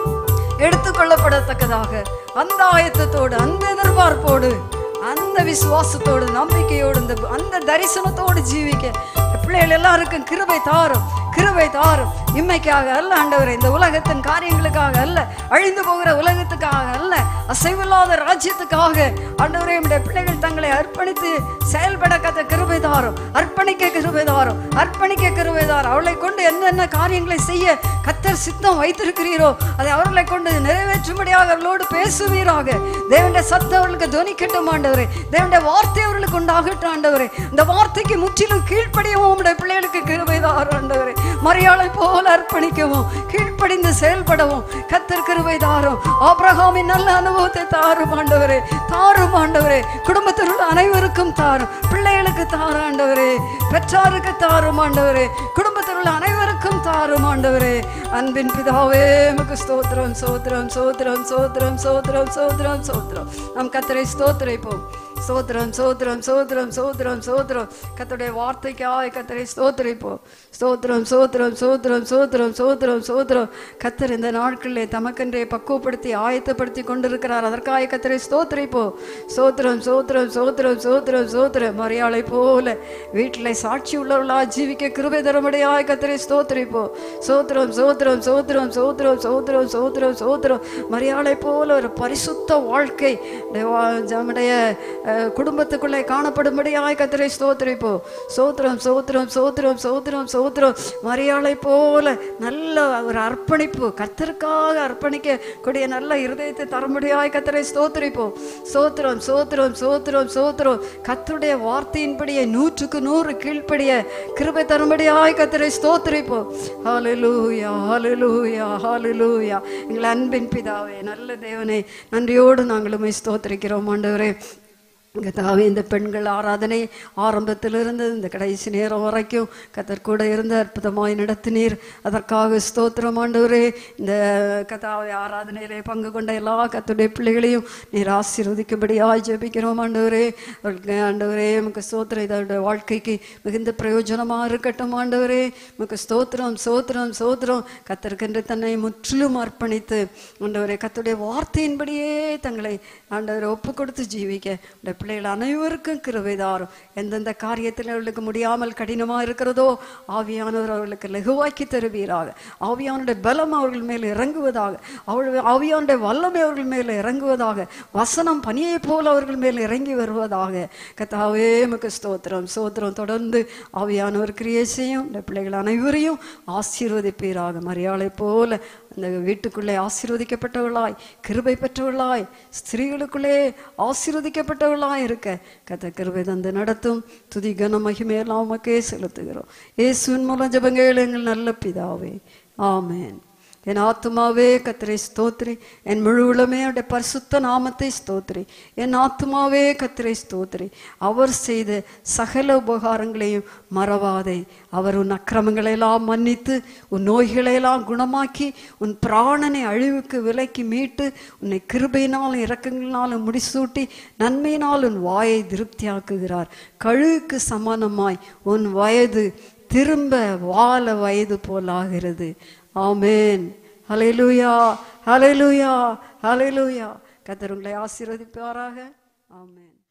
எடுத்துக்கொள்ளப்படத்தக்கதாக அந்த ஆயத்தத்தோடு அந்த எதிர்பார்ப்போடு அந்த விசுவாசத்தோடு நம்பிக்கையோடு இந்த அந்த தரிசனத்தோடு ஜீவிக்க இந்த பிள்ளைகள் எல்லாருக்கும் கிருபை தாரும் கிருபை தாரும் இம்மைக்காக அல்ல ஆண்டவரே இந்த உலகத்தின் காரியங்களுக்காக அல்ல அழிந்து போகிற உலகத்துக்காக அல்ல அசைவில்லாத ராஜ்யத்துக்காக ஆண்டவரே நம்முடைய பிள்ளைகள் தங்களை அர்ப்பணித்து செயல்பட கத்த கிருபை தாரும் அர்ப்பணிக்க கிருபை தாரும் அர்ப்பணிக்க கிருபை தாரும் அவளை கொண்டு என்னென்ன காரியங்களை செய்ய கத்தர் சித்தம் வைத்திருக்கிறீரோ அதை அவர்களை கொண்டு நிறைவேற்றும்படியாக அவர்களோடு பேசுவீராக தேவனுடைய சத்தம் அவர்களுக்கு துணிக்கட்டும் ஆண்டவரே தேவனுடைய வார்த்தை அவர்களுக்கு உண்டாகட்டும் ஆண்டவரே இந்த வார்த்தைக்கு முற்றிலும் கீழ்ப்படியவும் உம்முடைய பிள்ளைகளுக்கு கிருபை தாரும் ஆண்டவரே மரியாதை போல அர்ப்பணிக்கவும் கீழ்ப்படிந்து செயல்படவும் கத்தர் கிருபை தாரும் ஆபிரகாமின் நல்ல அனுபவத்தை தாரும் ஆண்டவரே தாரும் ஆண்டவரே குடும்பத்தில் உள்ள அனைவருக்கும் தாரும் பிள்ளைகளுக்கு தாரும் ஆண்டவரே பெற்றாருக்கு தாரும் ஆண்டவரே குடும்பத்தில் உள்ள அனைவருக்கும் தாரும் ஆண்டவரே அன்பின் பிதாவே உமக்கு ஸ்தோத்திரம் சோத்திரம் சோத்திரம் சோத்திரம் சோத்திரம் சோத்திரம் சோத்திரம் நம் கத்தரை ஸ்தோத்திரைப்போம் சோத்திரம் சோத்திரம் சோத்திரம் சோத்திரம் சோத்திரம் கத்தருடைய வார்த்தைக்காய் கத்தரை ஸ்தோத்திரிப்போம் ஸ்தோத்திரம் சோத்திரம் சோத்திரம் சோத்திரம் சோத்திரம் சோத்திரம் கத்தர் இந்த நாட்களிலே தமக்கென்றே பக்குவப்படுத்தி ஆயத்தப்படுத்தி கொண்டிருக்கிறார் அதற்காக கத்தரை ஸ்தோத்திரிப்போம் சோத்திரம் சோத்திரம் சோத்திரம் சோத்திரம் சோத்திரம் மரியாதை போல வீட்டில் சாட்சி உள்ளவர்களா ஜீவிக்க கிருபை தரமுடையாய் கத்தரை ஸ்தோத்திரிப்போம் சோத்திரம் சோத்திரம் சோத்திரம் சோத்திரம் சோத்திரம் சோத்திரம் சோத்திரம் மரியாதை போல ஒரு பரிசுத்த வாழ்க்கை தேவா- நம்முடைய அஹ், குடும்பத்துக்குள்ளே காணப்படும்படியாய் கத்தரை ஸ்தோத்திரிப்போ சோத்திரம் சோத்திரம் சோத்திரம் சோத்திரம் சோத்திரம் மரியாதை போல நல்ல ஒரு அர்ப்பணிப்பு கத்தருக்காக அர்ப்பணிக்க கூடிய நல்ல இருதயத்தை தரும்படியாய் கத்தரை ஸ்தோத்திரிப்போம் சோத்திரம் சோத்திரம் சோத்திரம் சோத்திரம் கத்தருடைய வார்த்தையின்படியே நூற்றுக்கு நூறு கீழ்ப்படிய கிருபை தரும்படியாய் கத்தரை ஸ்தோத்திரிப்போம் ஹalleluya ஹalleluya ஹalleluya எங்கள் அன்பின் பிதாவே நல்ல தேவனே நன்றியோடு நாங்கள் உம்மை ஸ்தோத்திரிக்கிறோம் ஆண்டவரே கத்தாவே இந்த பெண்கள் ஆராதனை ஆரம்பத்திலிருந்து இந்த கடைசி நேரம் வரைக்கும் கத்தர் கூட இருந்து அற்புதமாய் நடத்தினீர் அதற்காக ஸ்தோத்திரம் ஆண்டவரே இந்த கதாவை ஆராதனையிலே பங்கு கொண்ட எல்லா கத்துடைய பிள்ளைகளையும் நீர் ஆசீர்வதிக்கும்படியாய் ஜெபிக்கிறோம் ஆண்டவரே அவர்களுக்கு ஆண்டவரே நமக்கு ஸ்தோத்திரம் இதோட வாழ்க்கைக்கு மிகுந்த பிரயோஜனமாக இருக்கட்டும் ஆண்டவரே நமக்கு ஸ்தோத்திரம் ஸ்தோத்திரம் ஸ்தோத்திரம் கத்தருக்கென்று தன்னை முற்றிலும் அர்ப்பணித்து ஆண்டவரே கத்துடைய வார்த்தையின்படியே தங்களை ஆண்டவரை ஒப்பு கொடுத்து ஜீவிக்க இந்த பிள்ளைகள் அனைவருக்கும் கிருபைதாரும் எந்தெந்த காரியத்தில் அவர்களுக்கு முடியாமல் கடினமாக இருக்கிறதோ ஆவியானவர் அவர்களுக்கு லகுவாக்கி தருவீராக ஆவியானுடைய பலம் அவர்கள் மேல் இறங்குவதாக அவள் ஆவியானுடைய வல்லமை அவர்கள் மேல் இறங்குவதாக வசனம் பனியை போல அவர்கள் மேல் இறங்கி வருவதாக கத்தாவே நமக்கு ஸ்தோத்திரம் ஸ்தோத்திரம் தொடர்ந்து ஆவியானவர் கிரியை செய்யும் இந்த பிள்ளைகள் அனைவரையும் ஆசீர்வதிப்பீராக மரியாதை போல அந்த வீட்டுக்குள்ளே ஆசீர்வதிக்கப்பட்டவளாய் கிருபை பெற்றவளாய் ஸ்திரீகளுக்குள்ளே ஆசீர்வதிக்கப்பட்டவளாய் இருக்க கத்த கிருபை தந்து நடத்தும் துதி கன மகிமையெல்லாம் உமக்கே செலுத்துகிறோம் இயேசுவின் மூலம் ஜெபங்கள் எங்கள் நல்ல பிதாவே ஆமென் என் ஆத்துமாவே கத்தரை ஸ்தோத்ரி என் முழு உளமே அவருடைய பரிசுத்த நாமத்தை ஸ்தோத்ரி என் ஆத்துமாவே கத்தரை ஸ்தோத்ரி அவர் செய்த சகல உபகாரங்களையும் மறவாதே அவர் உன் அக்கிரமங்களையெல்லாம் மன்னித்து உன் நோய்களையெல்லாம் குணமாக்கி உன் பிராணனை அழிவுக்கு விலைக்கு மீட்டு உன்னை கிருபையினாலும் இரக்கங்களினாலும் முடிசூட்டி நன்மையினால் உன் வாயை திருப்தியாக்குகிறார் கழுகுக்கு சமானமாய் உன் வயது திரும்ப வாழ வயது போலாகிறது ஆமென் ஹalleluya ஹalleluya ஹalleluya கர்த்தர் உங்களை ஆசீர்வதிப்பாராக ஆமென்